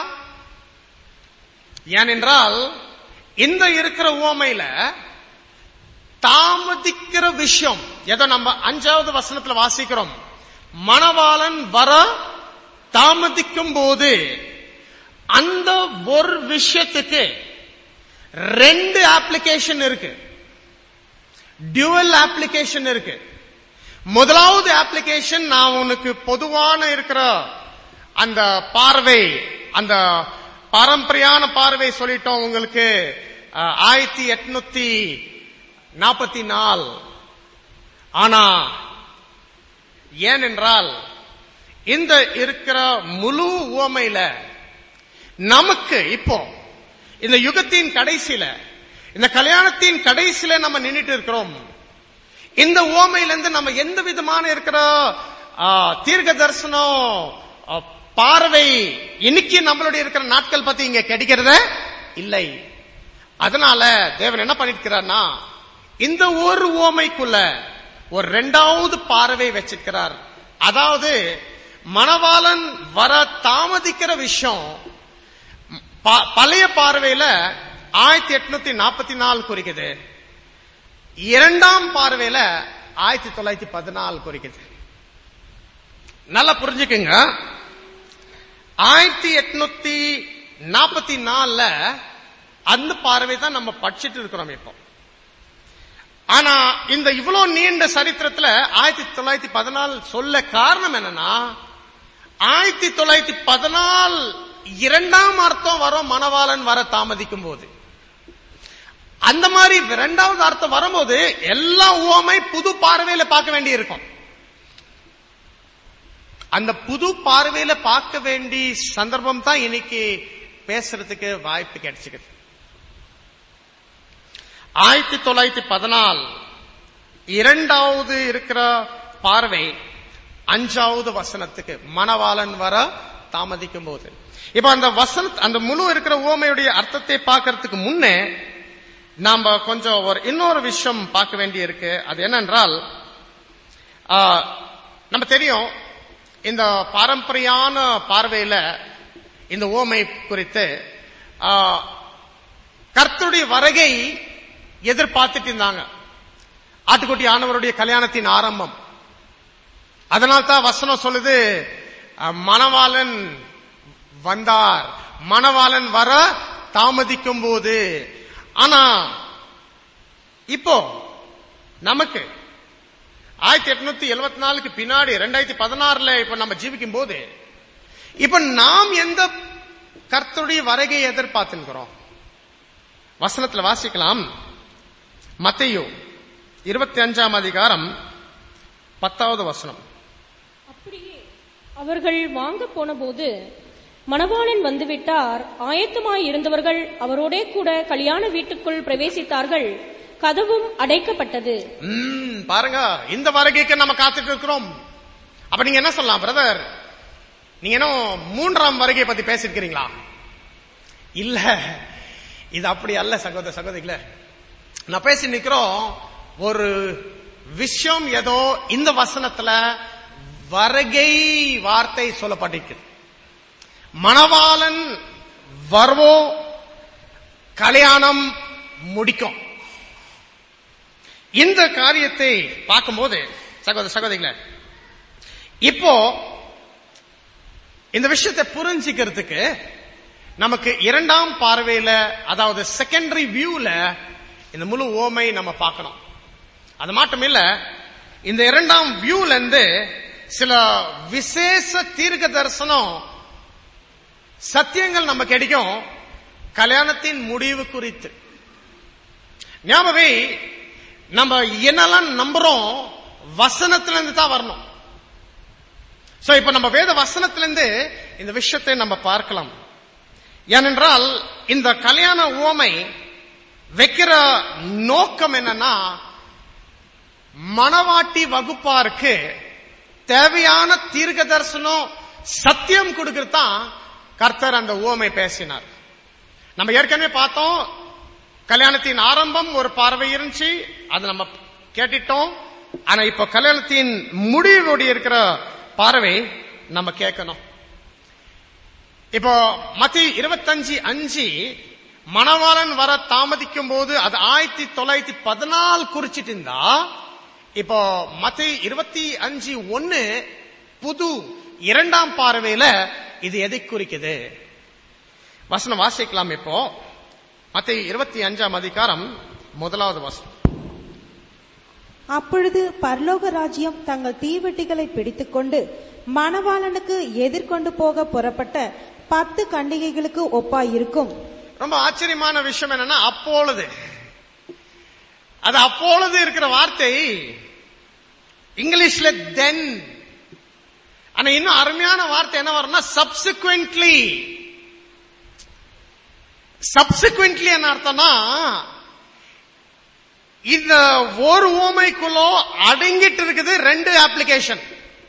ஏனென்றால் இந்த இருக்கிற உவமையில தாமதிக்கிற விஷயம் எதை நம்ம அஞ்சாவது வசனத்துல வாசிக்கிறோம் மணவாளன் வர தாமதிக்கும் போது அந்த ஒரு விஷயத்துக்கு ரெண்டு அப்ளிகேஷன் இருக்கு டியூவல் அப்ளிகேஷன் இருக்கு முதலாவது அப்ளிகேஷன் நான் உனக்கு பொதுவான இருக்கிற அந்த பார்வை அந்த பாரம்பரியான பார்வை சொல்லிட்டோம் உங்களுக்கு அஹ், ஆயிரத்தி எட்நூத்தி நாற்பத்தி நாலு ஆனா ஏனென்றால் இந்த இருக்கிற முழு உவமையில நமக்கு இப்போ இந்த யுகத்தின் கடைசியில இந்த கல்யாணத்தின் கடைசியில நம்ம நின்னுட்டு இருக்கிறோம் இந்த ஓமையிலிருந்து நம்ம எந்த விதமான இருக்கிற ஆ, தீர்க்க தரிசனம் ஆ, பார்வை இன்னைக்கு நம்மளுடைய இருக்கிற நாட்கள் பத்தி இங்க கிடைக்கிறத இல்லை அதனால தேவன் என்ன பண்ணிருக்கிறார்னா இந்த ஒரு ஓமைக்குள்ள ஒரு ரெண்டாவது பார்வை வச்சிருக்கிறார் அதாவது மணவாளன் வர தாமதிக்கிற விஷயம் ப- பழைய பார்வையில ஆயிரத்தி எட்நூத்தி நாற்பத்தி நாலு குறிக்குது இரண்டாம் பார்வையில ஆயிரத்தி தொள்ளாயிரத்தி பதினாலு குறிக்குது நல்லா புரிஞ்சுக்குங்க ஆயிரத்தி எட்நூத்தி நாற்பத்தி நாலுல அந்த பார்வை தான் நம்ம படிச்சிட்டு இருக்கிறோம் இப்போ ஆனா இந்த இவ்வளவு நீண்ட சரித்திரத்துல ஆயிரத்தி தொள்ளாயிரத்தி பதினாலு சொல்ல காரணம் என்னன்னா ஆயிரத்தி தொள்ளாயிரத்தி பதினாலு இரண்டாம் அர்த்தம் வரும் மணவாளன் வர தாமதிக்கும் போது அந்த மாதிரி இரண்டாவது அர்த்தம் வரும்போது எல்லா உவமை புது பார்வையில பார்க்க வேண்டி இருக்கும் அந்த புது பார்வையில பார்க்க வேண்டிய சந்தர்ப்பம் தான் இன்னைக்கு பேசுறதுக்கு வாய்ப்பு கிடைச்சிக்குது ஆயிரத்தி தொள்ளாயிரத்தி பதினாலு இரண்டாவது இருக்கிற பார்வை அஞ்சாவது வசனத்துக்கு மணவாளன் வர தாமதிக்கும் போது இப்ப அந்த வசன அந்த முழு இருக்கிற ஓமையுடைய அர்த்தத்தை பார்க்கறதுக்கு முன்னே நாம கொஞ்சம் ஒரு இன்னொரு விஷயம் பார்க்க வேண்டி இருக்கு அது என்னென்றால் ஆ, நம்ம தெரியும் இந்த பாரம்பரியான பார்வையில இந்த ஓமை குறித்து ஆ, கர்த்தருடைய வருகை எதிர்பார்த்துட்டு இருந்தாங்க ஆட்டுக்குட்டி ஆனவருடைய கல்யாணத்தின் ஆரம்பம் அதனால் தான் வசனம் சொல்லுது அஹ், மணவாளன் வந்தார் மணவாளன் வர தாமதிக்கும் போது ஆனா இப்போ நமக்கு ஆயிரத்தி எட்நூத்தி எழுபத்தி நாலுக்கு பின்னாடி ரெண்டாயிரத்தி பதினாறுல இப்ப நம்ம ஜீவிக்கும் போது இப்ப நாம் எந்த கர்த்தருடைய வருகையை எதிர்பார்த்துக்கிறோம் வசனத்துல வாசிக்கலாம் மத்தேயு இருபத்தி அஞ்சாம் அதிகாரம் பத்தாவது வசனம் அப்படியே அவர்கள் வாங்க போனபோது மணவாளன் வந்துவிட்டார் ஆயத்தமாய் இருந்தவர்கள் அவரோடே கூட கல்யாண வீட்டுக்குள் பிரவேசித்தார்கள் கதவும் அடைக்கப்பட்டது ம், பாருங்க இந்த வருகைக்கு நம்ம காத்துட்டு இருக்கிறோம் அப்ப நீங்க என்ன சொல்லலாம் பிரதர் நீங்க என்ன மூன்றாம் வருகையை பத்தி பேசிருக்கிறீங்களா இல்ல இது அப்படி அல்ல சகோதர சகோதரிகளே நான் பேசி நிக்கிறோம் ஒரு விஷயம் ஏதோ இந்த வசனத்துல வருகை வார்த்தை சொல்லப்பட்டிருக்குது மணவாளன் வருவோ கல்யாணம் முடிக்கும் இந்த காரியத்தை பார்க்கும்போது சகோதர சகோதரிகளே இப்போ இந்த விஷயத்தை புரிஞ்சுக்கிறதுக்கு நமக்கு இரண்டாம் பார்வையில அதாவது செகண்டரி வியூல இந்த முழு ஓமை நம்ம பார்க்கணும் அது மட்டும் இல்ல இந்த இரண்டாம் வியூல இருந்து சில விசேஷ தீர்க்க தரிசனம் சத்தியங்கள் நம்ம கிடைக்கும் கல்யாணத்தின் முடிவு குறித்து ஞாபகமே நம்ம என்னெல்லாம் நம்புறோம் வசனத்திலிருந்து தான் வரணும் சோ இப்ப நம்ம வேத வசனத்திலிருந்து இந்த விஷயத்தை நம்ம பார்க்கலாம் ஏனென்றால் இந்த கல்யாண உவமை வைக்கிற நோக்கம் என்னன்னா மணவாட்டி வகுப்பாருக்கு தேவையான தீர்க்க தரிசனம் சத்தியம் கொடுக்கறது தான் கர்த்தர் அந்த உவமை பேசினார் நம்ம ஏற்கனவே பார்த்தோம் கல்யாணத்தின் ஆரம்பம் ஒரு பார்வை இருந்துச்சு அது நம்ம கேட்டுட்டோம் ஆனா இப்போ கல்யாணத்தின் முடிவோடு இருக்கிற பார்வை நம்ம கேட்கணும் இப்போ மத்தி இருபத்தஞ்சு அஞ்சு மணவாளன் வர தாமதிக்கும் போது அது ஆயிரத்தி தொள்ளாயிரத்தி பதினாலு குறிச்சிட்டு இருந்தா இப்போ மத்தி இருபத்தி அஞ்சு ஒன்னு புது இரண்டாம் பார்வையில இது எதை குறிக்குது வசனம் வாசிக்கலாம் இப்போ மத்த இருபத்தி அஞ்சாம் அதிகாரம் முதலாவது வசனம் அப்பொழுது பரலோக ராஜ்யம் தங்கள் தீவெட்டிகளை பிடித்துக்கொண்டு மணவாளனுக்கு எதிர்கொண்டு போக புறப்பட்ட பத்து கண்டிகைகளுக்கு ஒப்பாயிருக்கும் ரொம்ப ஆச்சரியமான விஷயம் என்னன்னா அப்பொழுது அது அப்பொழுது இருக்கிற வார்த்தை இங்கிலீஷ்ல தென் ஆனா இன்னும் அருமையான வார்த்தை என்ன வரும்னா சப்சிக்வெண்ட்லி சப்சிக்வெண்ட்லி என்ன அர்த்தம்னா இந்த ஒரு ஓமைக்குள்ள அடங்கிட்டு இருக்குது ரெண்டு அப்ளிகேஷன்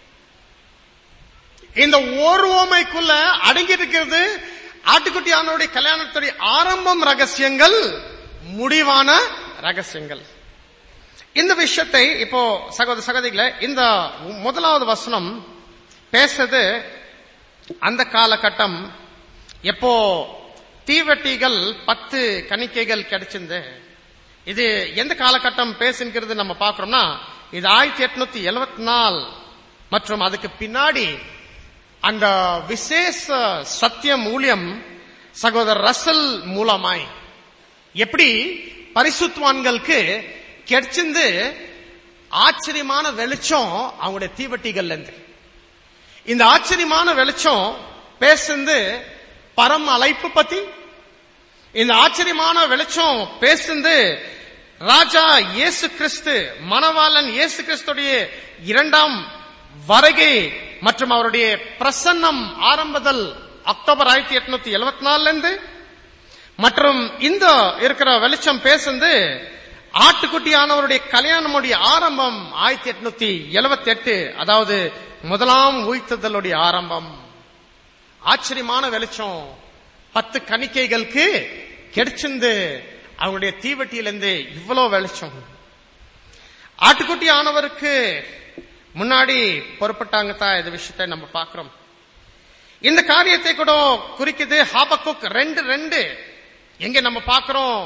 இந்த ஒரு ஓமைக்குள்ள அடங்கி இருக்கிறது ஆட்டுக்குட்டியானுடைய கல்யாணத்துடைய ஆரம்பம் ரகசியங்கள் முடிவான ரகசியங்கள் இந்த விஷயத்தை இப்போ சகோதர சகோதரிகளே இந்த முதலாவது வசனம் பேசுறது அந்த காலகட்டம் எப்போ தீவெட்டிகள் பத்து கணிக்கைகள் கிடைச்சிருந்து இது எந்த காலகட்டம் பேசுங்கிறது நம்ம பார்க்கிறோம்னா இது ஆயிரத்தி எட்நூத்தி எழுபத்தி நாலு மற்றும் அதுக்கு பின்னாடி அந்த விசேஷ சத்தியம் மூலியம் சகோதரர் ரசல் மூலமாய் எப்படி பரிசுத்வான்களுக்கு கிடைச்சிருந்து ஆச்சரியமான வெளிச்சம் அவங்களுடைய தீவட்டிகள்ல இருந்து இந்த ஆச்சரியமான வெளிச்சம் பேசுந்து பரம் அழைப்பு பத்தி இந்த ஆச்சரியமான வெளிச்சம் பேசுந்து ராஜா இயேசு கிறிஸ்து மணவாளன் இயேசு கிறிஸ்துடைய இரண்டாம் வருகை மற்றும் அவருடைய பிரசன்னம் ஆரம்பதல் அக்டோபர் ஆயிரத்தி எட்நூத்தி எழுபத்தி நாலுல இருந்து மற்றும் இந்த இருக்கிற வெளிச்சம் பேசுந்து ஆட்டுக்குட்டியானவருடைய கல்யாணமுடைய ஆரம்பம் ஆயிரத்தி எட்நூத்தி எழுபத்தி எட்டு அதாவது முதலாம் உயிர்த்ததலுடைய ஆரம்பம் ஆச்சரியமான வெளிச்சம் பத்து கணிக்கைகளுக்கு கிடைச்சிருந்து அவங்களுடைய தீவட்டியிலிருந்து இவ்வளவு வெளிச்சம் ஆட்டுக்குட்டி ஆனவருக்கு முன்னாடி பொறுப்பட்டாங்க தான் இந்த விஷயத்தை நம்ம பார்க்கிறோம் இந்த காரியத்தை கூட குறிக்குது ஹாபக்குக் ரெண்டு ரெண்டு எங்க நம்ம பார்க்கிறோம்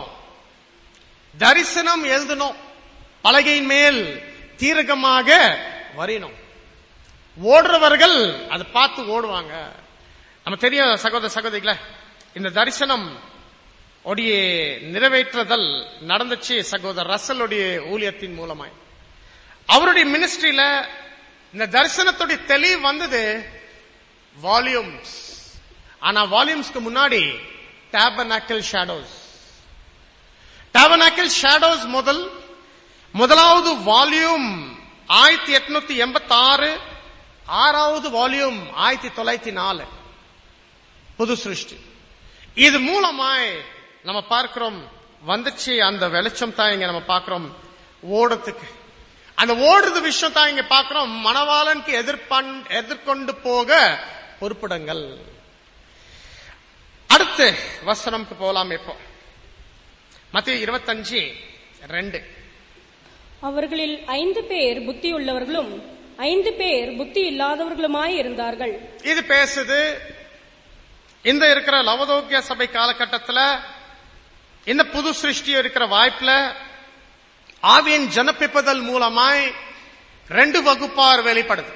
தரிசனம் எழுதணும் பலகையின் மேல் தீரகமாக வரையணும் ஓடுறவர்கள் அதை பார்த்து ஓடுவாங்க நம்ம தெரியும் சகோதர சகோதரிகளே இந்த தரிசனம் உடைய நிறைவேற்றுதல் நடந்துச்சு சகோதரர் ரசலுடைய ஊழியத்தின் மூலமாய் அவருடைய மினிஸ்ட்ரியில இந்த தரிசனத்துடைய தெளிவு வந்தது வால்யூம்ஸ் ஆனா வால்யூம்ஸ்க்கு முன்னாடி டேபனாக்கல் ஷேடோஸ் டேபனாக்கல் ஷேடோஸ் முதல் முதலாவது வால்யூம் ஆயிரத்தி எட்நூத்தி எண்பத்தி ஆறு ஆறாவது வால்யூம் ஆயிரத்தி தொள்ளாயிரத்தி நாலு புது சிருஷ்டி இது மூலமாய் நம்ம பார்க்கிறோம் வந்துச்சு அந்த வெளிச்சம் தான் இங்க நம்ம பார்க்கிறோம் ஓடத்துக்கு அந்த ஓடுறது விஷயம் தான் இங்க பார்க்கிறோம் மணவாளனுக்கு எதிர்ப்பன் எதிர்கொண்டு போக பொறுப்பிடங்கள் அடுத்து வசனம்க்கு போலாம் இப்போ மத்திய இருபத்தஞ்சு ரெண்டு அவர்களில் ஐந்து பேர் புத்தியுள்ளவர்களும் ஐந்து பேர் புத்தி இல்லாதவர்களுமாய் இருந்தார்கள் இது பேசுது இந்த இருக்கிற லவதோக்கிய சபை காலகட்டத்துல இந்த புது சிருஷ்டி இருக்கிற வாய்ப்புல ஆவியின் ஜனப்பிப்பதல் மூலமாய் ரெண்டு வகுப்பார் வெளிப்படுது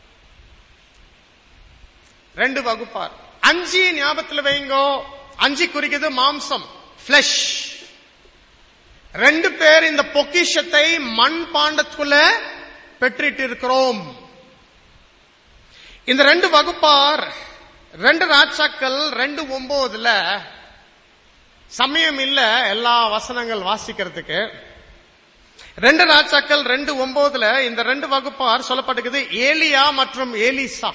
ரெண்டு வகுப்பார் அஞ்சு ஞாபகத்துல வைங்கோ அஞ்சு குறிக்குது மாம்சம் பிளஷ் ரெண்டு பேர் இந்த பொக்கிஷத்தை மண் பாண்டத்துக்குள்ள பெற்றிட்டு இருக்கிறோம் இந்த ரெண்டு வகுப்பார் ரெண்டு ராஜாக்கள் ரெண்டு ஒன்பதுல சமயம் இல்ல எல்லா வசனங்கள் வாசிக்கிறதுக்கு ரெண்டு ராஜாக்கள் ரெண்டு ஒன்பதுல இந்த ரெண்டு வகுப்பார் சொல்லப்பட்டிருக்குது ஏலியா மற்றும் ஏலிசா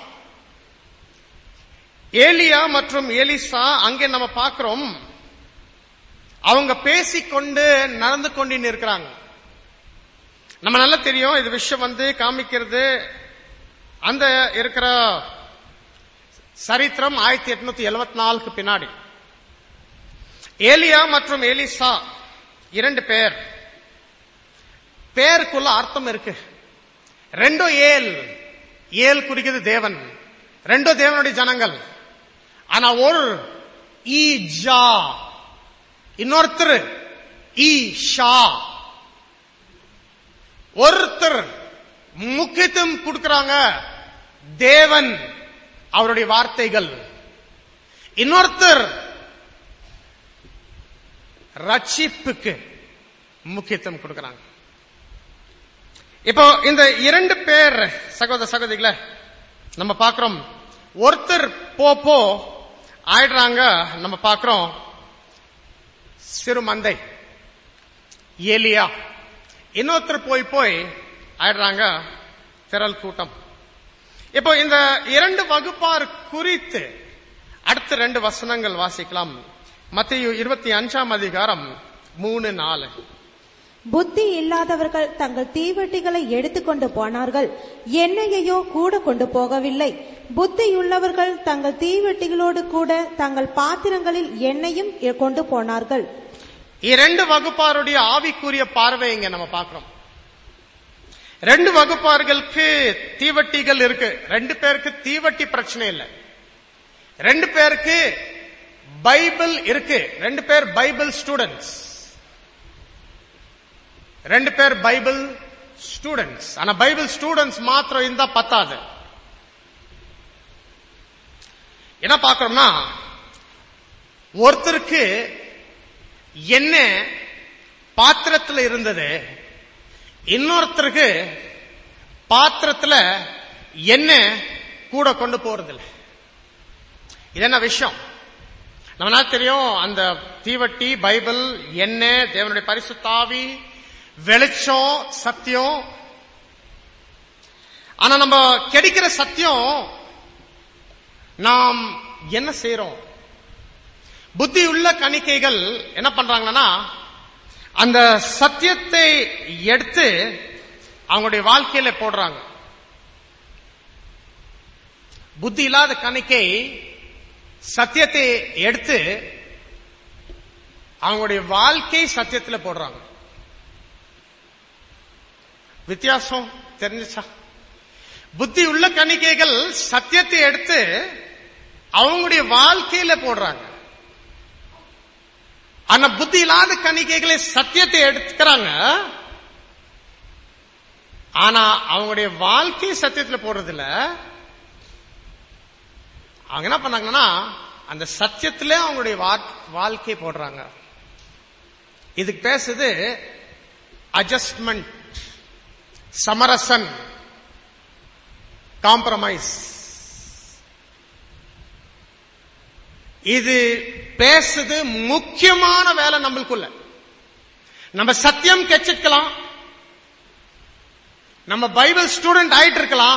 ஏலியா மற்றும் ஏலிசா அங்கே நம்ம பார்க்கிறோம் அவங்க பேசிக்கொண்டு நடந்து கொண்டு இருக்கிறாங்க நம்ம நல்லா தெரியும் இது விஷயம் வந்து காமிக்கிறது அந்த இருக்கிற சரித்திரம் ஆயிரத்தி எட்நூத்தி எழுபத்தி நாலுக்கு பின்னாடி ஏலியா மற்றும் ஏலிசா இரண்டு பேர் பேருக்குள்ள அர்த்தம் இருக்கு ரெண்டோ ஏல் ஏல் குறிக்கிறது தேவன் ரெண்டோ தேவனுடைய ஜனங்கள் ஆனா ஒரு ஈஜா இன்னொருத்தர் ஈஷா ஒருத்தர் முக்கியத்துவம் கொடுக்கறாங்க தேவன் அவருடைய வார்த்தைகள் இன்னொருத்தர் ரட்சிப்புக்கு முக்கியத்துவம் கொடுக்கறாங்க இப்போ இந்த இரண்டு பேர் சகோதர சகோதரிகளை நம்ம பார்க்கிறோம் ஒருத்தர் போ போ ஆயிடுறாங்க நம்ம பார்க்கிறோம் சிறு மந்தை ஏலியா இன்னொருத்தர் போய் போய் ஆயிடுறாங்க திரள் கூட்டம் இப்போ இந்த இரண்டு வகுப்பார் குறித்து அடுத்த ரெண்டு வசனங்கள் வாசிக்கலாம் மத்திய இருபத்தி அஞ்சாம் அதிகாரம் மூணு நாலு புத்தி இல்லாதவர்கள் தங்கள் தீவட்டிகளை எடுத்துக்கொண்டு போனார்கள் எண்ணெயையோ கூட கொண்டு போகவில்லை புத்தியுள்ளவர்கள் தங்கள் தீவட்டிகளோடு கூட தங்கள் பாத்திரங்களில் எண்ணெயும் கொண்டு போனார்கள் இரண்டு வகுப்பாருடைய ஆவிக்குரிய பார்வை இங்க நம்ம பார்க்கிறோம் ரெண்டு வகுப்பார்களுக்கு தீவட்டிகள் இருக்கு ரெண்டு பேருக்கு தீவட்டி பிரச்சனை இல்லை ரெண்டு பேருக்கு பைபிள் இருக்கு ரெண்டு பேர் பைபிள் ஸ்டூடெண்ட்ஸ் ரெண்டு பேர் பைபிள் ஸ்டூடெண்ட்ஸ் ஆனா பைபிள் ஸ்டூடெண்ட்ஸ் மாத்திரம் இருந்தா பத்தாது என்ன பார்க்கறோம்னா ஒருத்தருக்கு என்ன பாத்திரத்துல இருந்தது இன்னொருத்தருக்கு பாத்திரத்துல என்ன கூட கொண்டு போறதில்ல இது என்ன விஷயம் நம்ம தெரியும் அந்த தீவட்டி பைபிள் என்ன தேவனுடைய பரிசுத்தாவி வெளிச்சம் சத்தியம் ஆனா நம்ம கிடைக்கிற சத்தியம் நாம் என்ன செய்யறோம் புத்தி உள்ள கணிக்கைகள் என்ன பண்றாங்கன்னா அந்த சத்தியத்தை எடுத்து அவங்களுடைய வாழ்க்கையில போடுறாங்க புத்தி இல்லாத கணிக்கை சத்தியத்தை எடுத்து அவங்களுடைய வாழ்க்கை சத்தியத்துல போடுறாங்க வித்தியாசம் தெரிஞ்சுச்சா புத்தி உள்ள கணிக்கைகள் சத்தியத்தை எடுத்து அவங்களுடைய வாழ்க்கையில போடுறாங்க ஆனா புத்தி இல்லாத கணிக்கைகளை சத்தியத்தை எடுத்துக்கிறாங்க ஆனா அவங்களுடைய வாழ்க்கை சத்தியத்துல போடுறதில்ல அவங்க என்ன பண்ணாங்கன்னா அந்த சத்தியத்திலே அவங்களுடைய வாழ்க்கை போடுறாங்க இதுக்கு பேசுது அட்ஜஸ்ட்மெண்ட் சமரசன் காம்ப்ரமைஸ் இது பேசுது முக்கியமான வேலை நம்மளுக்குள்ள நம்ம சத்தியம் கெச்சிக்கலாம் நம்ம பைபிள் ஸ்டூடெண்ட் ஆயிட்டு இருக்கலாம்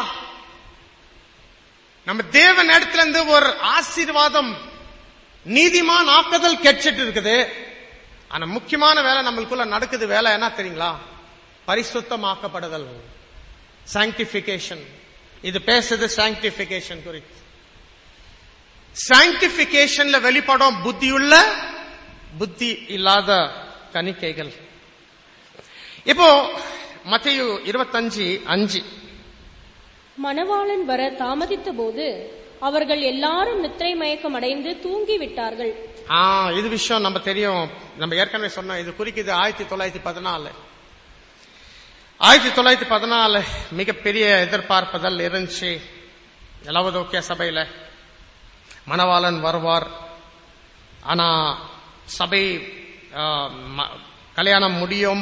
நம்ம தேவன் இடத்துல இருந்து ஒரு ஆசீர்வாதம் நீதிமான் ஆக்குதல் கெச்சிட்டு இருக்குது ஆனா முக்கியமான வேலை நம்மளுக்குள்ள நடக்குது வேலை என்ன தெரியுங்களா பரிசுத்தமாக்கப்படுதல் சாங்டிபிகேஷன் இது பேசுது சாங்டிபிகேஷன் குறித்து சாங்டிபிகேஷன்ல வெளிப்படும் புத்தியுள்ள புத்தி இல்லாத கணிக்கைகள் இப்போ மத்தேயு இருபத்தஞ்சு அஞ்சு மணவாளன் வர தாமதித்த போது அவர்கள் எல்லாரும் நித்திரை மயக்கம் அடைந்து தூங்கி விட்டார்கள் ஆ இது விஷயம் நம்ம தெரியும் நம்ம ஏற்கனவே சொன்னோம் இது குறிக்குது ஆயிரத்தி தொள்ளாயிரத்தி பதினாலு ஆயிரத்தி தொள்ளாயிரத்தி பதினாலு மிகப்பெரிய எதிர்பார்ப்புதல் இருந்துச்சு லவதோக்கிய சபையில மணவாளன் வருவார் ஆனா சபை ஆ, ம- கல்யாணம் முடியும்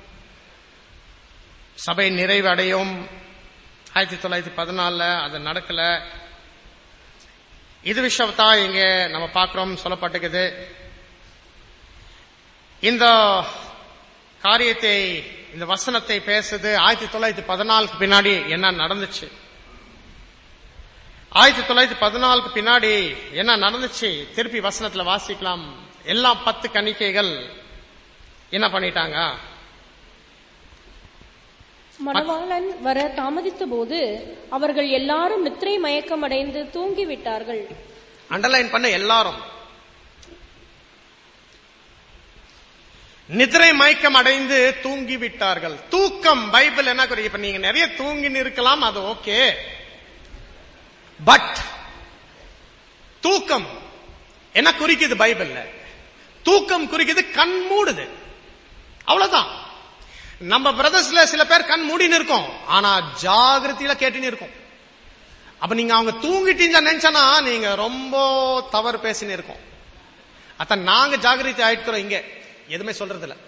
சபை நிறைவடையும் ஆயிரத்தி தொள்ளாயிரத்தி பதினாலுல அது நடக்கல இது விஷயத்தான் இங்க நம்ம பார்க்கிறோம் சொல்லப்பட்டிருக்குது இந்த காரியத்தை இந்த வசனத்தை பேசுது ஆயிரத்தி தொள்ளாயிரத்தி பதினாலுக்கு பின்னாடி என்ன நடந்துச்சு ஆயிரத்தி தொள்ளாயிரத்தி பதினாலுக்கு பின்னாடி என்ன நடந்துச்சு திருப்பி வசனத்துல வாசிக்கலாம் எல்லா பத்து கணிக்கைகள் என்ன பண்ணிட்டாங்க மணவாளன் வர தாமதித்த போது அவர்கள் எல்லாரும் நித்திரை மயக்கம் அடைந்து தூங்கி விட்டார்கள் அண்டர்லைன் பண்ண எல்லாரும் நிதிரை மயக்கம் அடைந்து தூங்கி விட்டார்கள் தூக்கம் பைபிள் என்ன குறி இப்ப நீங்க நிறைய தூங்கின்னு இருக்கலாம் அது ஓகே பட் தூக்கம் என்ன குறிக்குது பைபிள்ல தூக்கம் குறிக்குது கண் மூடுது அவ்வளவுதான் நம்ம பிரதர்ஸ்ல சில பேர் கண் மூடின்னு இருக்கோம் ஆனா ஜாகிரதையில கேட்டுன்னு இருக்கோம் அப்ப நீங்க அவங்க தூங்கிட்டீங்க நினைச்சனா நீங்க ரொம்ப தவறு பேசின்னு இருக்கோம் அதான் நாங்க ஜாகிரதை ஆயிட்டுறோம் இங்க எதுவுமே சொல்றது இல்ல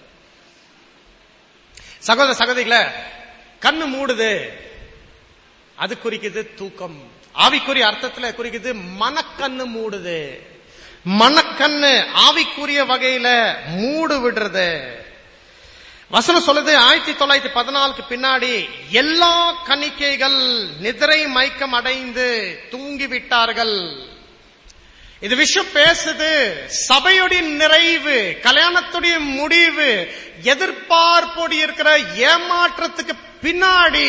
சகோதர சகோதரிகள கண்ணு மூடுது அது குறிக்குது தூக்கம் ஆவிக்குரிய அர்த்தத்துல குறிக்குது மனக்கண்ணு மூடுது மனக்கண்ணு ஆவிக்குரிய வகையில மூடு விடுறது வசனம் சொல்லுது ஆயிரத்தி தொள்ளாயிரத்தி பதினாலுக்கு பின்னாடி எல்லா கணிக்கைகள் நிதிரை மயக்கம் அடைந்து தூங்கி விட்டார்கள் இது விஷயம் பேசுது சபையுடைய நிறைவு கல்யாணத்துடைய முடிவு எதிர்பார்ப்போடு இருக்கிற ஏமாற்றத்துக்கு பின்னாடி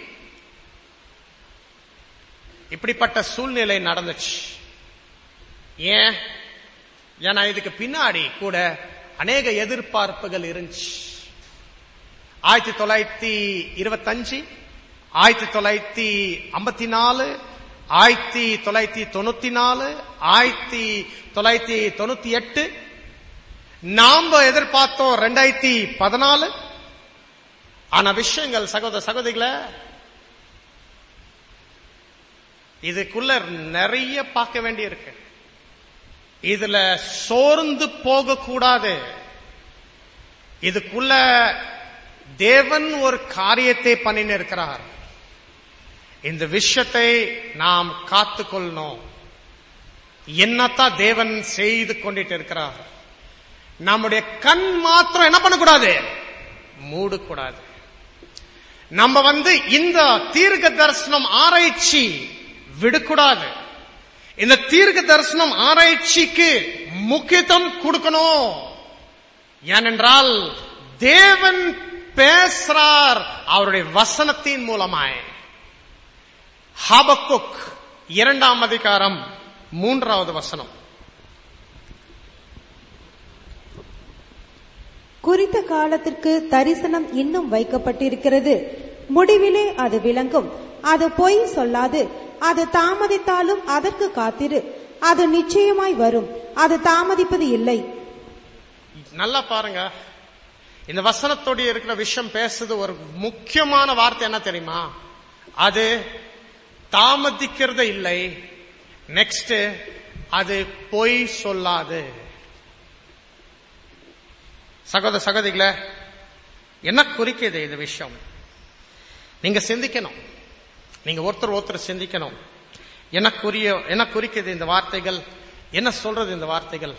இப்படிப்பட்ட சூழ்நிலை நடந்துச்சு ஏன் ஏன்னா இதுக்கு பின்னாடி கூட அநேக எதிர்பார்ப்புகள் இருந்துச்சு ஆயிரத்தி தொள்ளாயிரத்தி இருபத்தஞ்சு ஆயிரத்தி தொள்ளாயிரத்தி ஐம்பத்தி நாலு ஆயிரத்தி தொள்ளாயிரத்தி தொண்ணூத்தி நாலு ஆயிரத்தி தொள்ளாயிரத்தி தொண்ணூத்தி எட்டு நாம எதிர்பார்த்தோம் ரெண்டாயிரத்தி பதினாலு ஆனா விஷயங்கள் சகோதர சகோதரிகளை இதுக்குள்ள நிறைய பார்க்க வேண்டி இருக்கு இதுல சோர்ந்து போக கூடாது இதுக்குள்ள தேவன் ஒரு காரியத்தை பண்ணின்னு இருக்கிறார் இந்த விஷயத்தை நாம் காத்துக்கொள்ளணும் என்னத்தான் தேவன் செய்து கொண்டிட்டு இருக்கிறார் நம்முடைய கண் மாத்திரம் என்ன பண்ணக்கூடாது மூடக்கூடாது நம்ம வந்து இந்த தீர்க்க தரிசனம் ஆராய்ச்சி விடக்கூடாது இந்த தீர்க்க தரிசனம் ஆராய்ச்சிக்கு முக்கியத்துவம் கொடுக்கணும் ஏனென்றால் தேவன் பேசுறார் அவருடைய வசனத்தின் மூலமாய் ஹாபக்குக் இரண்டாம் அதிகாரம் மூன்றாவது வசனம் குறித்த காலத்திற்கு தரிசனம் இன்னும் வைக்கப்பட்டிருக்கிறது முடிவிலே அது விளங்கும் அது பொய் சொல்லாது அது தாமதித்தாலும் அதற்கு காத்திரு அது நிச்சயமாய் வரும் அது தாமதிப்பது இல்லை நல்லா பாருங்க இந்த வசனத்தோடைய இருக்கிற விஷயம் பேசுறது ஒரு முக்கியமான வார்த்தை என்ன தெரியுமா அது தாமதிக்கிறது இல்லை நெக்ஸ்ட் அது பொய் சொல்லாது சகோதர சகோதரிகளே என்ன குறிக்குது இந்த விஷயம் நீங்க சிந்திக்கணும் நீங்க ஒருத்தர் ஒருத்தர் சிந்திக்கணும் என்ன குறிய என்ன குறிக்குது இந்த வார்த்தைகள் என்ன சொல்றது இந்த வார்த்தைகள்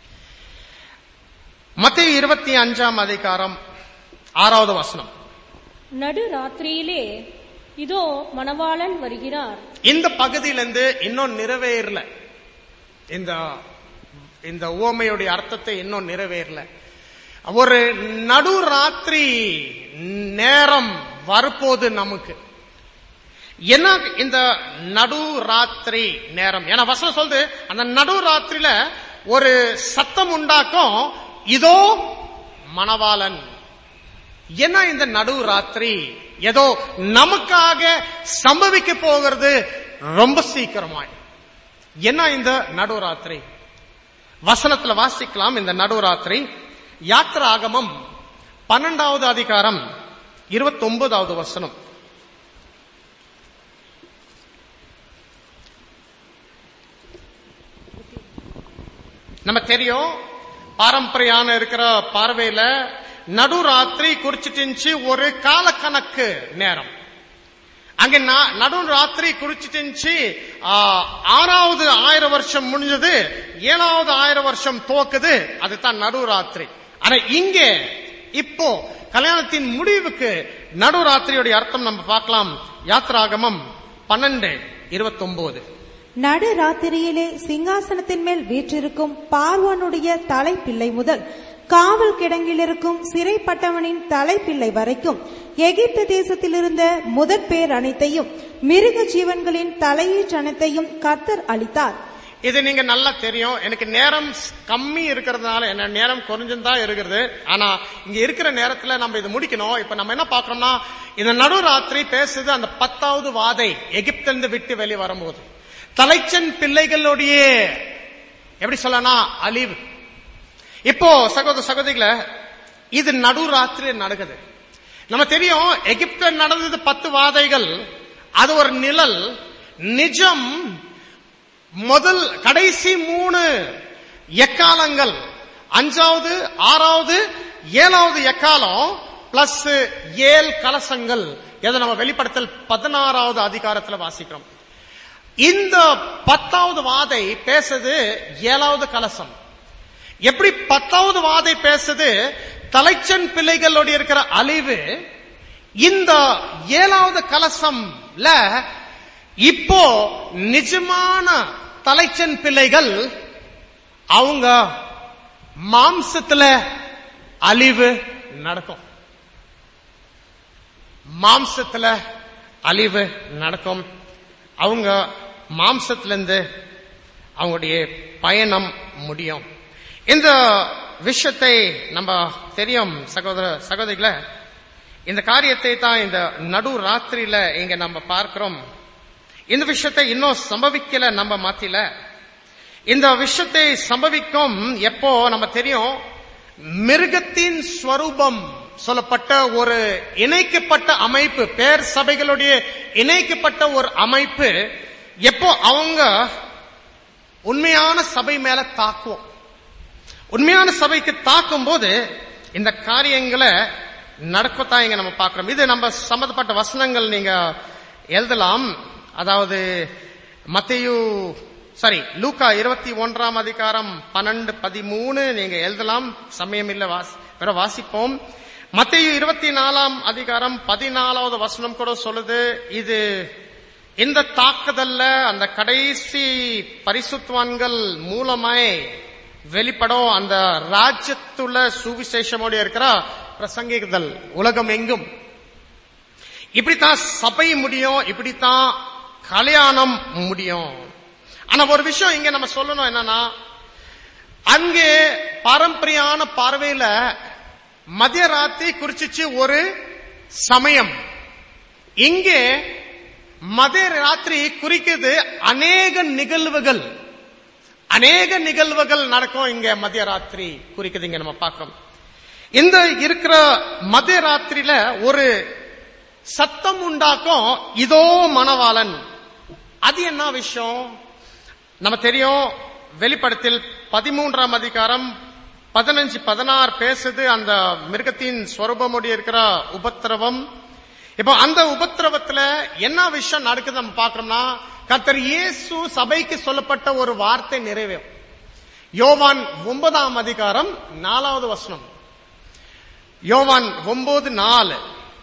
மத்திய இருபத்தி அஞ்சாம் அதிகாரம் ஆறாவது வசனம் நடு ராத்திரியிலே இதோ மணவாளன் வருகிறார் இந்த பகுதியிலிருந்து இன்னும் நிறைவேறல இந்த இந்த உவமையுடைய அர்த்தத்தை இன்னும் நிறைவேறல ஒரு நடு ராத்திரி நேரம் வரப்போது நமக்கு என்ன இந்த நடு ராத்திரி நேரம் ஏன்னா வசனம் சொல்லுது அந்த நடு ராத்திரியில ஒரு சத்தம் உண்டாக்கும் இதோ மணவாளன் என்ன இந்த நடு ராத்திரி ஏதோ நமக்காக சம்பவிக்க போகிறது ரொம்ப சீக்கிரமாய் என்ன இந்த நடுராத்திரி வசனத்துல வாசிக்கலாம் இந்த நடுராத்திரி யாத்திராகமம் பன்னெண்டாவது அதிகாரம் இருபத்தி ஒன்பதாவது வசனம் நம்ம தெரியும் பாரம்பரியான இருக்கிற பார்வையில நடுராத்திரி குறிச்சிட்டு ஒரு காலக்கணக்கு நேரம் அங்க நடு ராத்திரி குறிச்சிட்டு ஆறாவது ஆயிரம் வருஷம் முடிஞ்சது ஏழாவது ஆயிரம் வருஷம் துவக்குது அதுதான் நடுராத்திரி ஆனா இங்க இப்போ கல்யாணத்தின் முடிவுக்கு நடுராத்திரியுடைய அர்த்தம் நம்ம பார்க்கலாம் யாத்ராகமம் பன்னெண்டு இருபத்தி ஒன்பது நடு ராத்திரியிலே சிங்காசனத்தின் மேல் வீற்றிருக்கும் பார்வானுடைய தலைப்பிள்ளை முதல் காவல் கிடங்கில் இருக்கும் சிறைப்பட்டவனின் தலைப்பிள்ளை வரைக்கும் எகிப்து தேசத்தில் இருந்த முதற் பேர் அனைத்தையும் மிருக ஜீவன்களின் தலையீற்று அனைத்தையும் கர்த்தர் அளித்தார் இது நீங்க நல்லா தெரியும் எனக்கு நேரம் கம்மி இருக்கிறதுனால என்ன நேரம் குறைஞ்சுதான் இருக்கிறது ஆனா இங்க இருக்கிற நேரத்துல நம்ம இது முடிக்கணும் இப்ப நம்ம என்ன பாக்குறோம்னா இந்த நடுராத்திரி பேசுது அந்த பத்தாவது வாதை எகிப்திலிருந்து விட்டு வெளியே வரும்போது தலைச்சன் பிள்ளைகளுடைய எப்படி சொல்லனா அழிவு இப்போ சகோதர சகோதரிகள இது நடுராத்திரி நடக்குது நம்ம தெரியும் எகிப்த நடந்தது பத்து வாதைகள் அது ஒரு நிழல் நிஜம் முதல் கடைசி மூணு எக்காலங்கள் அஞ்சாவது ஆறாவது ஏழாவது எக்காலம் பிளஸ் ஏழு கலசங்கள் எதை நம்ம வெளிப்படுத்தல் பதினாறாவது அதிகாரத்துல வாசிக்கிறோம் இந்த பத்தாவது வாதை பேசுது ஏழாவது கலசம் எப்படி பத்தாவது வாதை பேசுது தலைச்சன் பிள்ளைகளோட இருக்கிற அழிவு இந்த ஏழாவது கலசம்ல இப்போ நிஜமான தலைச்சன் பிள்ளைகள் அவங்க மாம்சத்துல அழிவு நடக்கும் மாம்சத்துல அழிவு நடக்கும் அவங்க மாம்சத்திலிருந்து அவங்களுடைய பயணம் முடியும் இந்த விஷயத்தை நம்ம தெரியும் சகோதர சகோதரிகள இந்த காரியத்தை தான் இந்த நடு ராத்திரியில இங்க நம்ம பார்க்கிறோம் இந்த விஷயத்தை இன்னும் சம்பவிக்கல நம்ம மாத்தில இந்த விஷயத்தை சம்பவிக்கும் எப்போ நம்ம தெரியும் மிருகத்தின் ஸ்வரூபம் சொல்லப்பட்ட ஒரு இணைக்கப்பட்ட அமைப்பு பேர் சபைகளுடைய இணைக்கப்பட்ட ஒரு அமைப்பு எப்போ அவங்க உண்மையான சபை மேல தாக்குவோம் உண்மையான சபைக்கு தாக்கும் போது இந்த காரியங்களை நடக்கத்தான் இங்க நம்ம பார்க்கிறோம் இது நம்ம சம்பந்தப்பட்ட வசனங்கள் நீங்க எழுதலாம் அதாவது மத்தையு சாரி லூக்கா இருபத்தி ஒன்றாம் அதிகாரம் பன்னெண்டு பதிமூணு நீங்க எழுதலாம் சமயம் இல்ல வேற வாசிப்போம் மத்தையு இருபத்தி நாலாம் அதிகாரம் பதினாலாவது வசனம் கூட சொல்லுது இது இந்த தாக்குதல்ல அந்த கடைசி பரிசுத்வான்கள் மூலமாய் வெளிப்படும் அந்த ராஜ்யத்துள்ள சுவிசேஷமோட இருக்கிற பிரசங்கிதல் உலகம் எங்கும் இப்படித்தான் சபை முடியும் இப்படித்தான் கல்யாணம் முடியும் ஆனா ஒரு விஷயம் இங்க நம்ம சொல்லணும் என்னன்னா அங்கே பாரம்பரியான பார்வையில மதிய ராத்திரி குறிச்சிச்சு ஒரு சமயம் இங்கே மதிய ராத்திரி குறிக்கிறது அநேக நிகழ்வுகள் அநேக நிகழ்வுகள் நடக்கும் இங்க மதிய ராத்திரி குறிக்குது இங்க நம்ம பார்க்கிறோம் இந்த இருக்கிற மதிய ராத்திரியில ஒரு சத்தம் உண்டாக்கும் இதோ மணவாளன் அது என்ன விஷயம் நம்ம தெரியும் வெளிப்படத்தில் பதிமூன்றாம் அதிகாரம் பதினஞ்சு பதினாறு பேசுது அந்த மிருகத்தின் ஸ்வரூபமுடைய இருக்கிற உபத்திரவம் இப்போ அந்த உபத்திரவத்துல என்ன விஷயம் நடக்குது நம்ம பாக்குறோம்னா கர்த்தர் இயேசு சபைக்கு சொல்லப்பட்ட ஒரு வார்த்தை நிறைவேறும் யோவான் ஒன்பதாம் அதிகாரம் நாலாவது வசனம் யோவான் ஒன்பது நாலு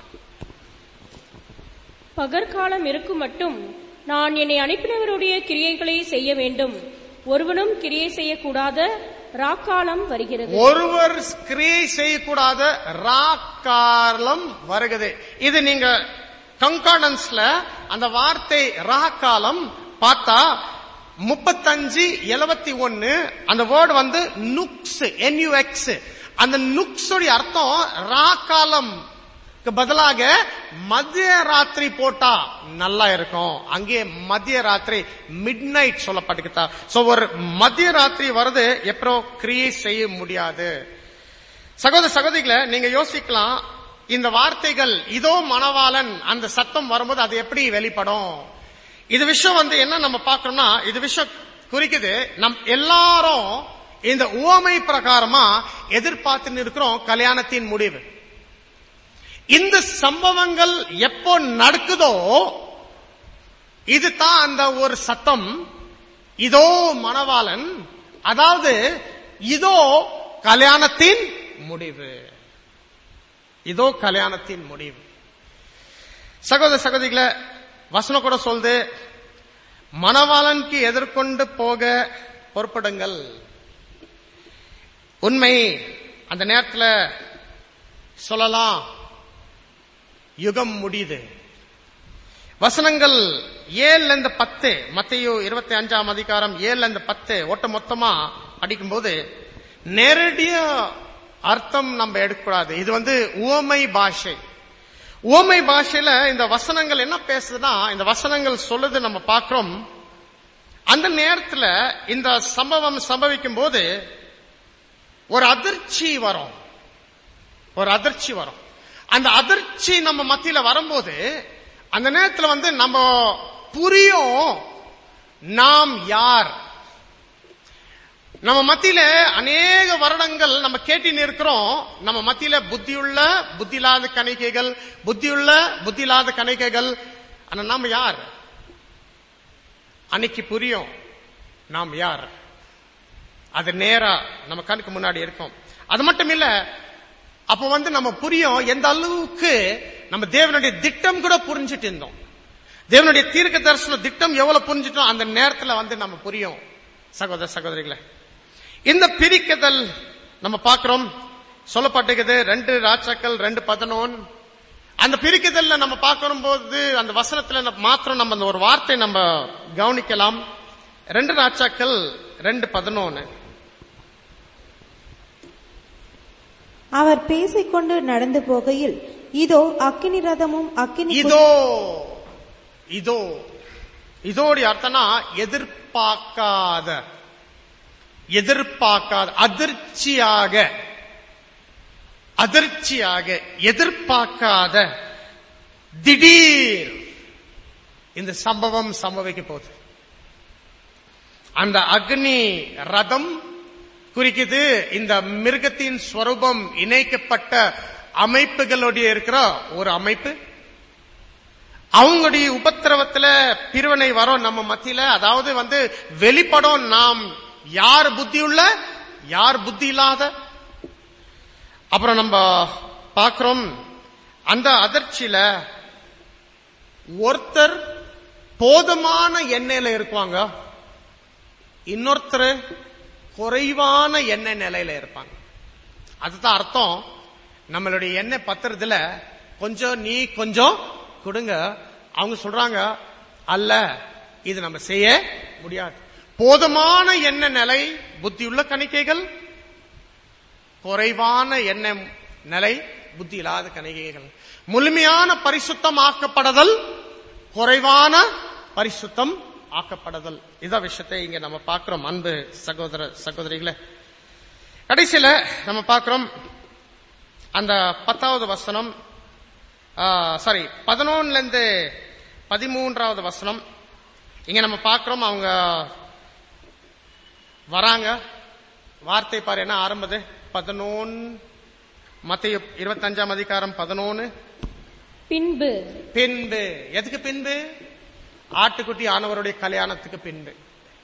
பகற்காலம் இருக்கும் மட்டும் நான் என்னை அனுப்பினவருடைய கிரியைகளை செய்ய வேண்டும் ஒருவனும் கிரியை செய்யக்கூடாத ராக்காலம் வருகிறது ஒருவர் கிரியை செய்யக்கூடாத ராக்காலம் வருகிறது இது நீங்க கங்கார்டன்ஸ்ல அந்த வார்த்தை ராக்காலம் பார்த்தா முப்பத்தஞ்சு எழுபத்தி ஒன்னு அந்த வேர்டு வந்து நுக்ஸ் என்யூஎக்ஸ் அந்த நுக்ஸுடைய அர்த்தம் ராக்காலம் பதிலாக மத்திய ராத்திரி போட்டா நல்லா இருக்கும் அங்கே மத்திய ராத்திரி மிட் நைட் சொல்லப்பட்டுக்கிட்டா சோ ஒரு மத்திய ராத்திரி வருது எப்போ கிரியை செய்ய முடியாது சகோதர சகோதரிகளை நீங்க யோசிக்கலாம் இந்த வார்த்தைகள் இதோ மணவாளன் அந்த சத்தம் வரும்போது அது எப்படி வெளிப்படும் இது விஷயம் வந்து என்ன நம்ம பார்க்கறோம்னா இது விஷயம் குறிக்குது நம் எல்லாரும் இந்த உவமை பிரகாரமா எதிர்பார்த்து இருக்கிறோம் கல்யாணத்தின் முடிவு இந்த சம்பவங்கள் எப்போ நடக்குதோ இதுதான் அந்த ஒரு சத்தம் இதோ மணவாளன் அதாவது இதோ கல்யாணத்தின் முடிவு இதோ கல்யாணத்தின் முடிவு சகோதர சகோதரிகளை வசனம் கூட சொல்லுது மணவாளனுக்கு எதிர்கொண்டு போக பொறுப்படுங்கள் உண்மை அந்த நேரத்தில் சொல்லலாம் யுகம் முடியுது வசனங்கள் ஏழுல இருந்து பத்து மத்தையோ இருபத்தி அஞ்சாம் அதிகாரம் ஏழுல இருந்து பத்து ஒட்ட மொத்தமா படிக்கும்போது நேரடிய அர்த்தம் நம்ம எடுக்கக்கூடாது இது வந்து உவமை பாஷை உவமை பாஷையில இந்த வசனங்கள் என்ன பேசுதுன்னா இந்த வசனங்கள் சொல்லுது நம்ம பார்க்கிறோம் அந்த நேரத்துல இந்த சம்பவம் சம்பவிக்கும் போது ஒரு அதிர்ச்சி வரும் ஒரு அதிர்ச்சி வரும் அந்த அதிர்ச்சி நம்ம மத்தியில வரும்போது அந்த நேரத்துல வந்து நம்ம புரியும் நாம் யார் நம்ம மத்தியில அநேக வருடங்கள் நம்ம கேட்டின்னு இருக்கிறோம் நம்ம மத்தியில புத்தியுள்ள புத்தி இல்லாத கணிக்கைகள் புத்தியுள்ள புத்தி இல்லாத கணிக்கைகள் ஆனா நாம யார் அன்னைக்கு புரியும் நாம் யார் அது நேரா நம்ம கண்ணுக்கு முன்னாடி இருக்கும் அது மட்டும் இல்ல அப்ப வந்து நம்ம புரியும் எந்த அளவுக்கு நம்ம தேவனுடைய திட்டம் கூட புரிஞ்சிட்டு இருந்தோம் தேவனுடைய தீர்க்க தரிசன திட்டம் எவ்வளவு புரிஞ்சிட்டோம் அந்த நேரத்துல வந்து நம்ம புரியும் சகோதர சகோதரிகளை இந்த பிரிக்குதல் நம்ம பார்க்கிறோம் சொல்லப்பட்டிருக்குது ரெண்டு ராஜாக்கள் ரெண்டு பதினொன் அந்த பிரிக்குதல்ல நம்ம பார்க்கணும் போது அந்த வசனத்துல நம்ம மாத்திரம் நம்ம அந்த ஒரு வார்த்தை நம்ம கவனிக்கலாம் ரெண்டு ராஜாக்கள் ரெண்டு பதினொன்னு அவர் பேசிக்கொண்டு நடந்து போகையில் இதோ அக்கினி ரதமும் அக்கினி கு- இதோ இதோ இதோடைய அர்த்தம்னா எதிர்பார்க்காத எதிர்பார்க்காத அதிர்ச்சியாக அதிர்ச்சியாக எதிர்பார்க்காத திடீர் இந்த சம்பவம் சம்பவிக்க போகுது அந்த அக்னி ரதம் குறிக்குது இந்த மிருகத்தின் ஸ்வரூபம் இணைக்கப்பட்ட அமைப்புகளுடைய இருக்கிற ஒரு அமைப்பு அவங்களுடைய உபத்திரவத்துல பிரிவினை வரும் நம்ம மத்தியில அதாவது வந்து வெளிப்படும் நாம் யார் புத்தியுள்ள யார் புத்தி இல்லாத அப்புறம் நம்ம பார்க்கிறோம் அந்த அதிர்ச்சியில ஒருத்தர் போதுமான எண்ணெயில இருக்குவாங்க இன்னொருத்தர் குறைவான எண்ணெய் நிலையில இருப்பாங்க அதுதான் அர்த்தம் நம்மளுடைய எண்ணெய் பத்துறதுல கொஞ்சம் நீ கொஞ்சம் கொடுங்க அவங்க சொல்றாங்க அல்ல இது நம்ம செய்ய முடியாது போதுமான எண்ணெய் நிலை புத்தியுள்ள கணிக்கைகள் குறைவான எண்ணெய் நிலை புத்தி இல்லாத கணிகைகள் முழுமையான பரிசுத்தம் ஆக்கப்படுதல் குறைவான பரிசுத்தம் ஆக்கப்படுதல் இத விஷயத்தை இங்க நம்ம பார்க்கிறோம் அன்பு சகோதர சகோதரிகளே கடைசியில நம்ம பார்க்கிறோம் அந்த பத்தாவது வசனம் சாரி பதினொன்னுல இருந்து பதிமூன்றாவது வசனம் இங்க நம்ம பார்க்கிறோம் அவங்க வராங்க வார்த்தை பாரு என்ன ஆரம்பது பதினொன் மத்திய இருபத்தஞ்சாம் அதிகாரம் பதினொன்னு பின்பு பின்பு எதுக்கு பின்பு ஆட்டுக்குட்டி ஆனவருடைய கல்யாணத்துக்கு பின்பு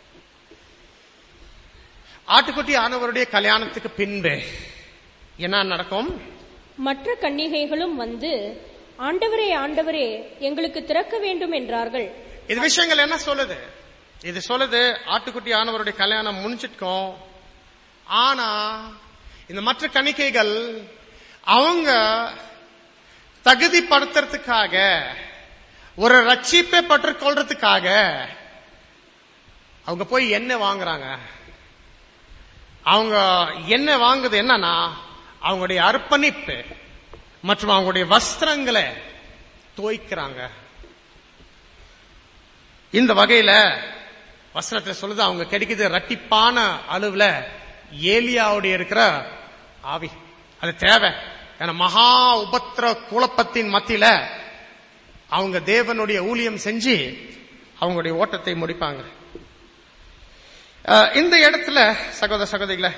ஆட்டுக்குட்டி ஆனவருடைய கல்யாணத்துக்கு பின்பு என்ன நடக்கும் மற்ற கன்னிகைகளும் வந்து ஆண்டவரே ஆண்டவரே எங்களுக்கு திறக்க வேண்டும் என்றார்கள் இது விஷயங்கள் என்ன சொல்லுது இது சொல்லுது ஆட்டுக்குட்டி ஆனவருடைய கல்யாணம் முடிஞ்சிருக்கோம் ஆனா இந்த மற்ற கணிக்கைகள் அவங்க தகுதிப்படுத்துறதுக்காக ஒரு ரட்சிப்பை பற்றுக்கொள்றதுக்காக அவங்க போய் என்ன வாங்குறாங்க அவங்க என்ன வாங்குது என்னன்னா அவங்களுடைய அர்ப்பணிப்பு மற்றும் அவங்களுடைய வஸ்திரங்களை தோய்க்கிறாங்க இந்த வகையில வசனத்தை சொல்லுது அவங்க கிடைக்குது ரட்டிப்பான அளவுல ஏலியாவுடைய இருக்கிற ஆவி அது தேவை ஏன்னா மகா உபத்திர குழப்பத்தின் மத்தியில அவங்க தேவனுடைய ஊழியம் செஞ்சு அவங்களுடைய ஓட்டத்தை முடிப்பாங்க அஹ், இந்த இடத்துல சகோதர சகோதரிகளை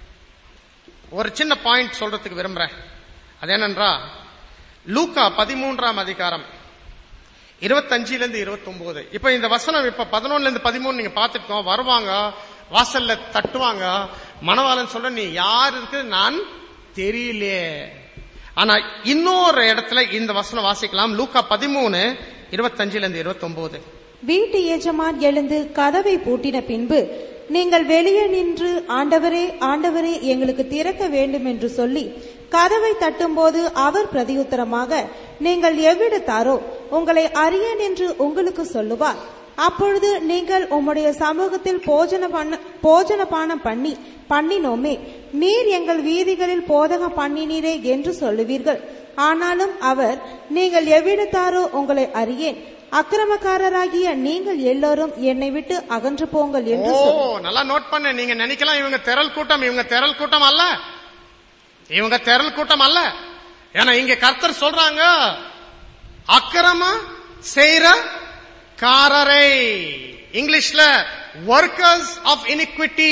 ஒரு சின்ன பாயிண்ட் சொல்றதுக்கு விரும்புறேன் அது என்னன்றா லூக்கா பதிமூன்றாம் அதிகாரம் இருபத்தஞ்சுல இருந்து இருபத்தி ஒன்பது இப்ப இந்த வசனம் இப்ப பதினொன்னுல இருந்து பதிமூணு நீங்க பாத்துக்கோ வருவாங்க வாசல்ல தட்டுவாங்க மணவாளன் சொல்ற நீ யார் இருக்கு நான் தெரியலையே ஆனா இன்னொரு இடத்துல இந்த வசனம் வாசிக்கலாம் லூக்கா பதிமூணு இருபத்தஞ்சுல இருந்து இருபத்தி ஒன்பது வீட்டு எஜமான் எழுந்து கதவை பூட்டின பின்பு நீங்கள் வெளியே நின்று ஆண்டவரே ஆண்டவரே எங்களுக்கு திறக்க வேண்டும் என்று சொல்லி கதவை தட்டும்போது அவர் பிரதியுத்தரமாக நீங்கள் எவ்விடத்தாரோ உங்களை அறியேன் என்று உங்களுக்கு சொல்லுவார் அப்பொழுது நீங்கள் உம்முடைய சமூகத்தில் போஜன பண்ண போஜன பானம் பண்ணி பண்ணினோமே நீர் எங்கள் வீதிகளில் போதகம் பண்ணினீரே என்று சொல்லுவீர்கள் ஆனாலும் அவர் நீங்கள் எவ்விடத்தாரோ உங்களை அறியேன் அக்கிரமக்காரராகிய நீங்கள் எல்லோரும் என்னை விட்டு அகன்று போங்கள் என்று ஓ சொல் நல்லா நோட் பண்ண நீங்க நினைக்கலாம் இவங்க திரள் கூட்டம் இவங்க திரள் கூட்டம் அல்ல இவங்க திரள் கூட்டம் அல்ல ஏன்னா இங்க கர்த்தர் சொல்றாங்க அக்கிரம செய்யற காரரை இங்கிலீஷ்ல ஒர்க்கர்ஸ் ஆஃப் இனிக்விட்டி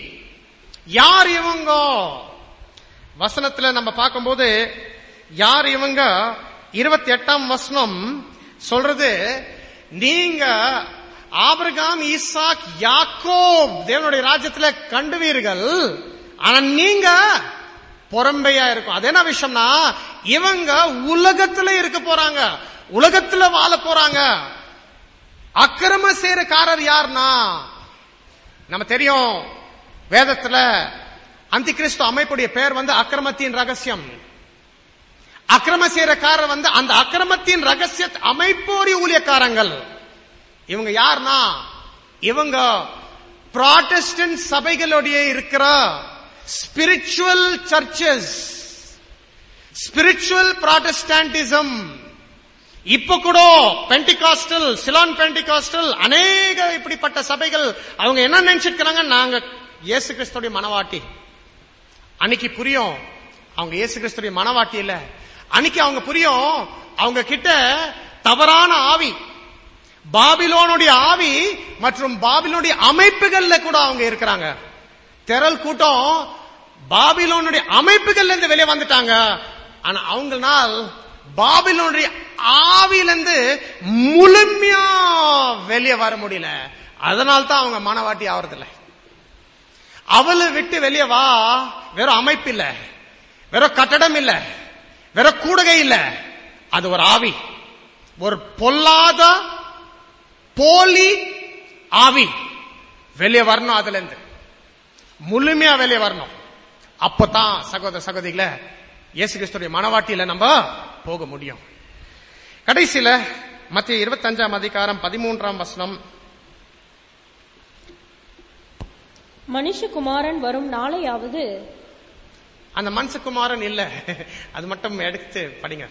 யார் இவங்க வசனத்துல நம்ம பார்க்கும்போது யார் இவங்க இருபத்தி எட்டாம் வசனம் சொல்றது நீங்க ஆபிரகாம் ஈசாக் யாக்கோப் தேவனுடைய ராஜ்யத்துல கண்டுவீர்கள் ஆனா நீங்க புறம்பையா இருக்கும் அது என்ன விஷயம்னா இவங்க உலகத்துல இருக்க போறாங்க உலகத்துல வாழ போறாங்க அக்கிரம செய்யறக்காரர் யாருன்னா நம்ம தெரியும் வேதத்துல அந்திகிறிஸ்து அமைப்புடைய பெயர் வந்து அக்கிரமத்தின் ரகசியம் அக்கிரம செய்யறக்காரர் வந்து அந்த அக்கிரமத்தின் ரகசிய அமைப்போரி ஊழியக்காரங்கள் இவங்க யாருன்னா இவங்க ப்ராட்டஸ்டன்ட் சபைகளுடைய இருக்கிற ஸ்பிரிச்சுவல் சர்ச்சஸ் ஸ்பிரிச்சுவல் ப்ராட்டஸ்டாண்டிசம் இப்ப கூட பென்டிகாஸ்டல் சிலான் பென்டிகாஸ்டல் அநேக இப்படிப்பட்ட சபைகள் அவங்க என்ன நினைச்சிருக்கிறாங்க நாங்க இயேசு கிறிஸ்துடைய மனவாட்டி அன்னைக்கு புரியும் அவங்க இயேசு கிறிஸ்துடைய மனவாட்டி இல்ல அன்னைக்கு அவங்க புரியும் அவங்க கிட்ட தவறான ஆவி பாபிலோனுடைய ஆவி மற்றும் பாபிலோனுடைய அமைப்புகள்ல கூட அவங்க இருக்கிறாங்க திரள் கூட்டம் பாபிலோனுடைய அமைப்புகள்ல இருந்து வெளியே வந்துட்டாங்க ஆனா அவங்களால் பாபிலோனுடைய ஆவியிலிருந்து முழுமையா வெளியே வர முடியல அதனால தான் அவங்க மனவாட்டி ஆவறதில்லை அவளை விட்டு வெளியே வா வெறும் அமைப்பு இல்ல வெறும் கட்டடம் இல்ல வெறும் கூடகை இல்ல அது ஒரு ஆவி ஒரு பொல்லாத போலி ஆவி வெளியே வரணும் அதுல இருந்து முழுமையா வெளியே வரணும் அப்பதான் சகோதர சகோதரிகளை இயேசு கிறிஸ்துடைய மனவாட்டியில நம்ம போக முடியும் கடைசியில மத்திய இருபத்தஞ்சாம் அதிகாரம் பதிமூன்றாம் வசனம் மனுஷகுமாரன் வரும் நாளையாவது அந்த மன்சகுமாரன் இல்ல அது மட்டும் எடுத்து படிங்க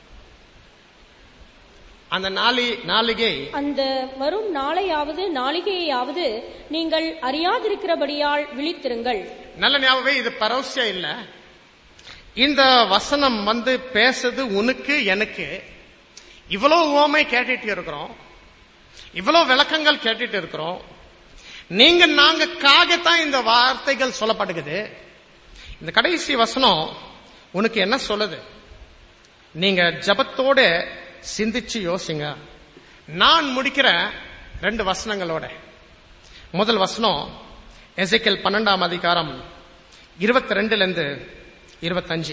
அந்த நாளி நாளிகை அந்த வரும் நாளையாவது நாளிகையாவது நீங்கள் அறியாதிருக்கிறபடியால் விழித்திருங்கள் நல்ல ஞாபகம் இது பரோசியா இல்ல இந்த வசனம் வந்து பேசுது உனக்கு எனக்கு இவ்வளவு ஓமை கேட்டுட்டு இருக்கிறோம் இவ்வளவு விளக்கங்கள் கேட்டுட்டு இருக்கிறோம் நீங்க நாங்க காகத்தான் இந்த வார்த்தைகள் சொல்லப்படுகிறது இந்த கடைசி வசனம் உனக்கு என்ன சொல்லுது நீங்க ஜபத்தோட சிந்திச்சு யோசிங்க நான் முடிக்கிற ரெண்டு வசனங்களோட முதல் வசனம் எசைக்கல் பன்னெண்டாம் அதிகாரம் இருபத்தி ரெண்டுல இருந்து இருபத்தஞ்சு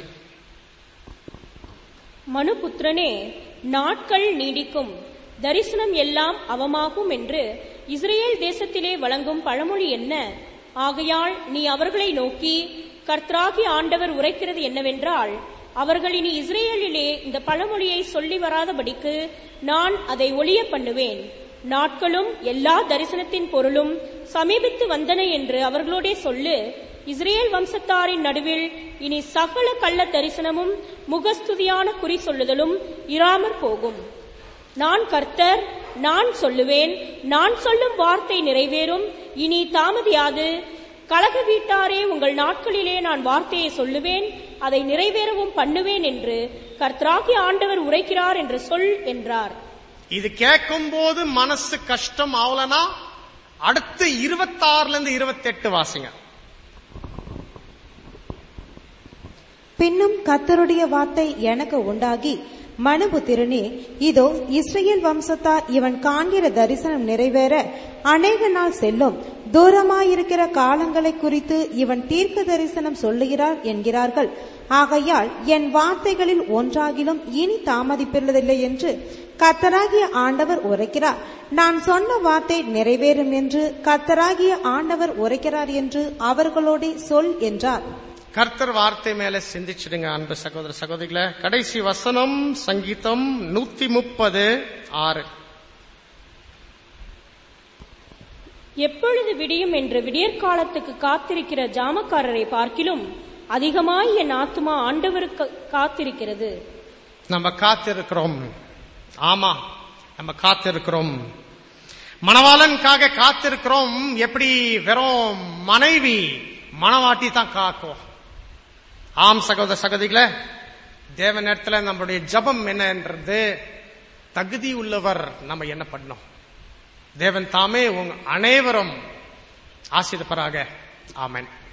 மனுபுத்திரனே நாட்கள் நீடிக்கும் தரிசனம் எல்லாம் அவமாகும் என்று இஸ்ரேல் தேசத்திலே வழங்கும் பழமொழி என்ன ஆகையால் நீ அவர்களை நோக்கி கர்த்தராகி ஆண்டவர் உரைக்கிறது என்னவென்றால் அவர்கள் இனி இஸ்ரேலிலே இந்த பழமொழியை சொல்லி வராதபடிக்கு நான் அதை ஒளிய பண்ணுவேன் நாட்களும் எல்லா தரிசனத்தின் பொருளும் சமீபித்து வந்தன என்று அவர்களோடே சொல்லு இஸ்ரேல் வம்சத்தாரின் நடுவில் இனி சகல கள்ள தரிசனமும் முகஸ்துதியான குறி சொல்லுதலும் இராமற் போகும் நான் கர்த்தர் நான் சொல்லுவேன் நான் சொல்லும் வார்த்தை நிறைவேறும் இனி தாமதியாது கலக வீட்டாரே உங்கள் நாட்களிலே நான் வார்த்தையை சொல்லுவேன் அதை நிறைவேறவும் பண்ணுவேன் என்று கர்த்தராகி ஆண்டவர் உரைக்கிறார் என்று சொல் என்றார் இது கேட்கும் போது மனசு கஷ்டம் ஆகலனா அடுத்து இருபத்தாறுல இருந்து இருபத்தெட்டு வாசிங்க பின்னும் கர்த்தருடைய வார்த்தை எனக்கு உண்டாகி மனுபுத்திரனே இதோ இஸ்ரேல் வம்சத்தார் இவன் காண்கிற தரிசனம் நிறைவேற அநேக நாள் செல்லும் தூரமாயிருக்கிற காலங்களை குறித்து இவன் தீர்க்க தரிசனம் சொல்லுகிறார் என்கிறார்கள் ஆகையால் என் வார்த்தைகளில் ஒன்றாகிலும் இனி தாமதிப்பில்லதில்லை என்று கத்தராகிய ஆண்டவர் உரைக்கிறார் நான் சொன்ன வார்த்தை நிறைவேறும் என்று கத்தராகிய ஆண்டவர் உரைக்கிறார் என்று அவர்களோடே சொல் என்றார் கர்த்தர் வார்த்தை மேல சிந்திச்சிடுங்க அன்பு சகோதர சகோதரிகளே கடைசி வசனம் சங்கீதம் நூத்தி முப்பது ஆறு எப்பொழுது விடியும் என்று விடியற்காலத்துக்கு காத்திருக்கிற ஜாமக்காரரை பார்க்கிலும் அதிகமாய் என் ஆத்துமா ஆண்டவருக்கு காத்திருக்கிறது நம்ம காத்திருக்கிறோம் ஆமா நம்ம காத்திருக்கிறோம் மணவாளனுக்காக காத்திருக்கிறோம் எப்படி வெறும் மனைவி மணவாட்டி தான் காக்கும் ஆம் சகோதர சகோதரிகளே தேவன் இடத்துல நம்மளுடைய ஜபம் என்னன்றது தகுதி உள்ளவர் நம்ம என்ன பண்ணோம் தேவன் தாமே உங்க அனைவரும் ஆசிரியப்பராக ஆமென்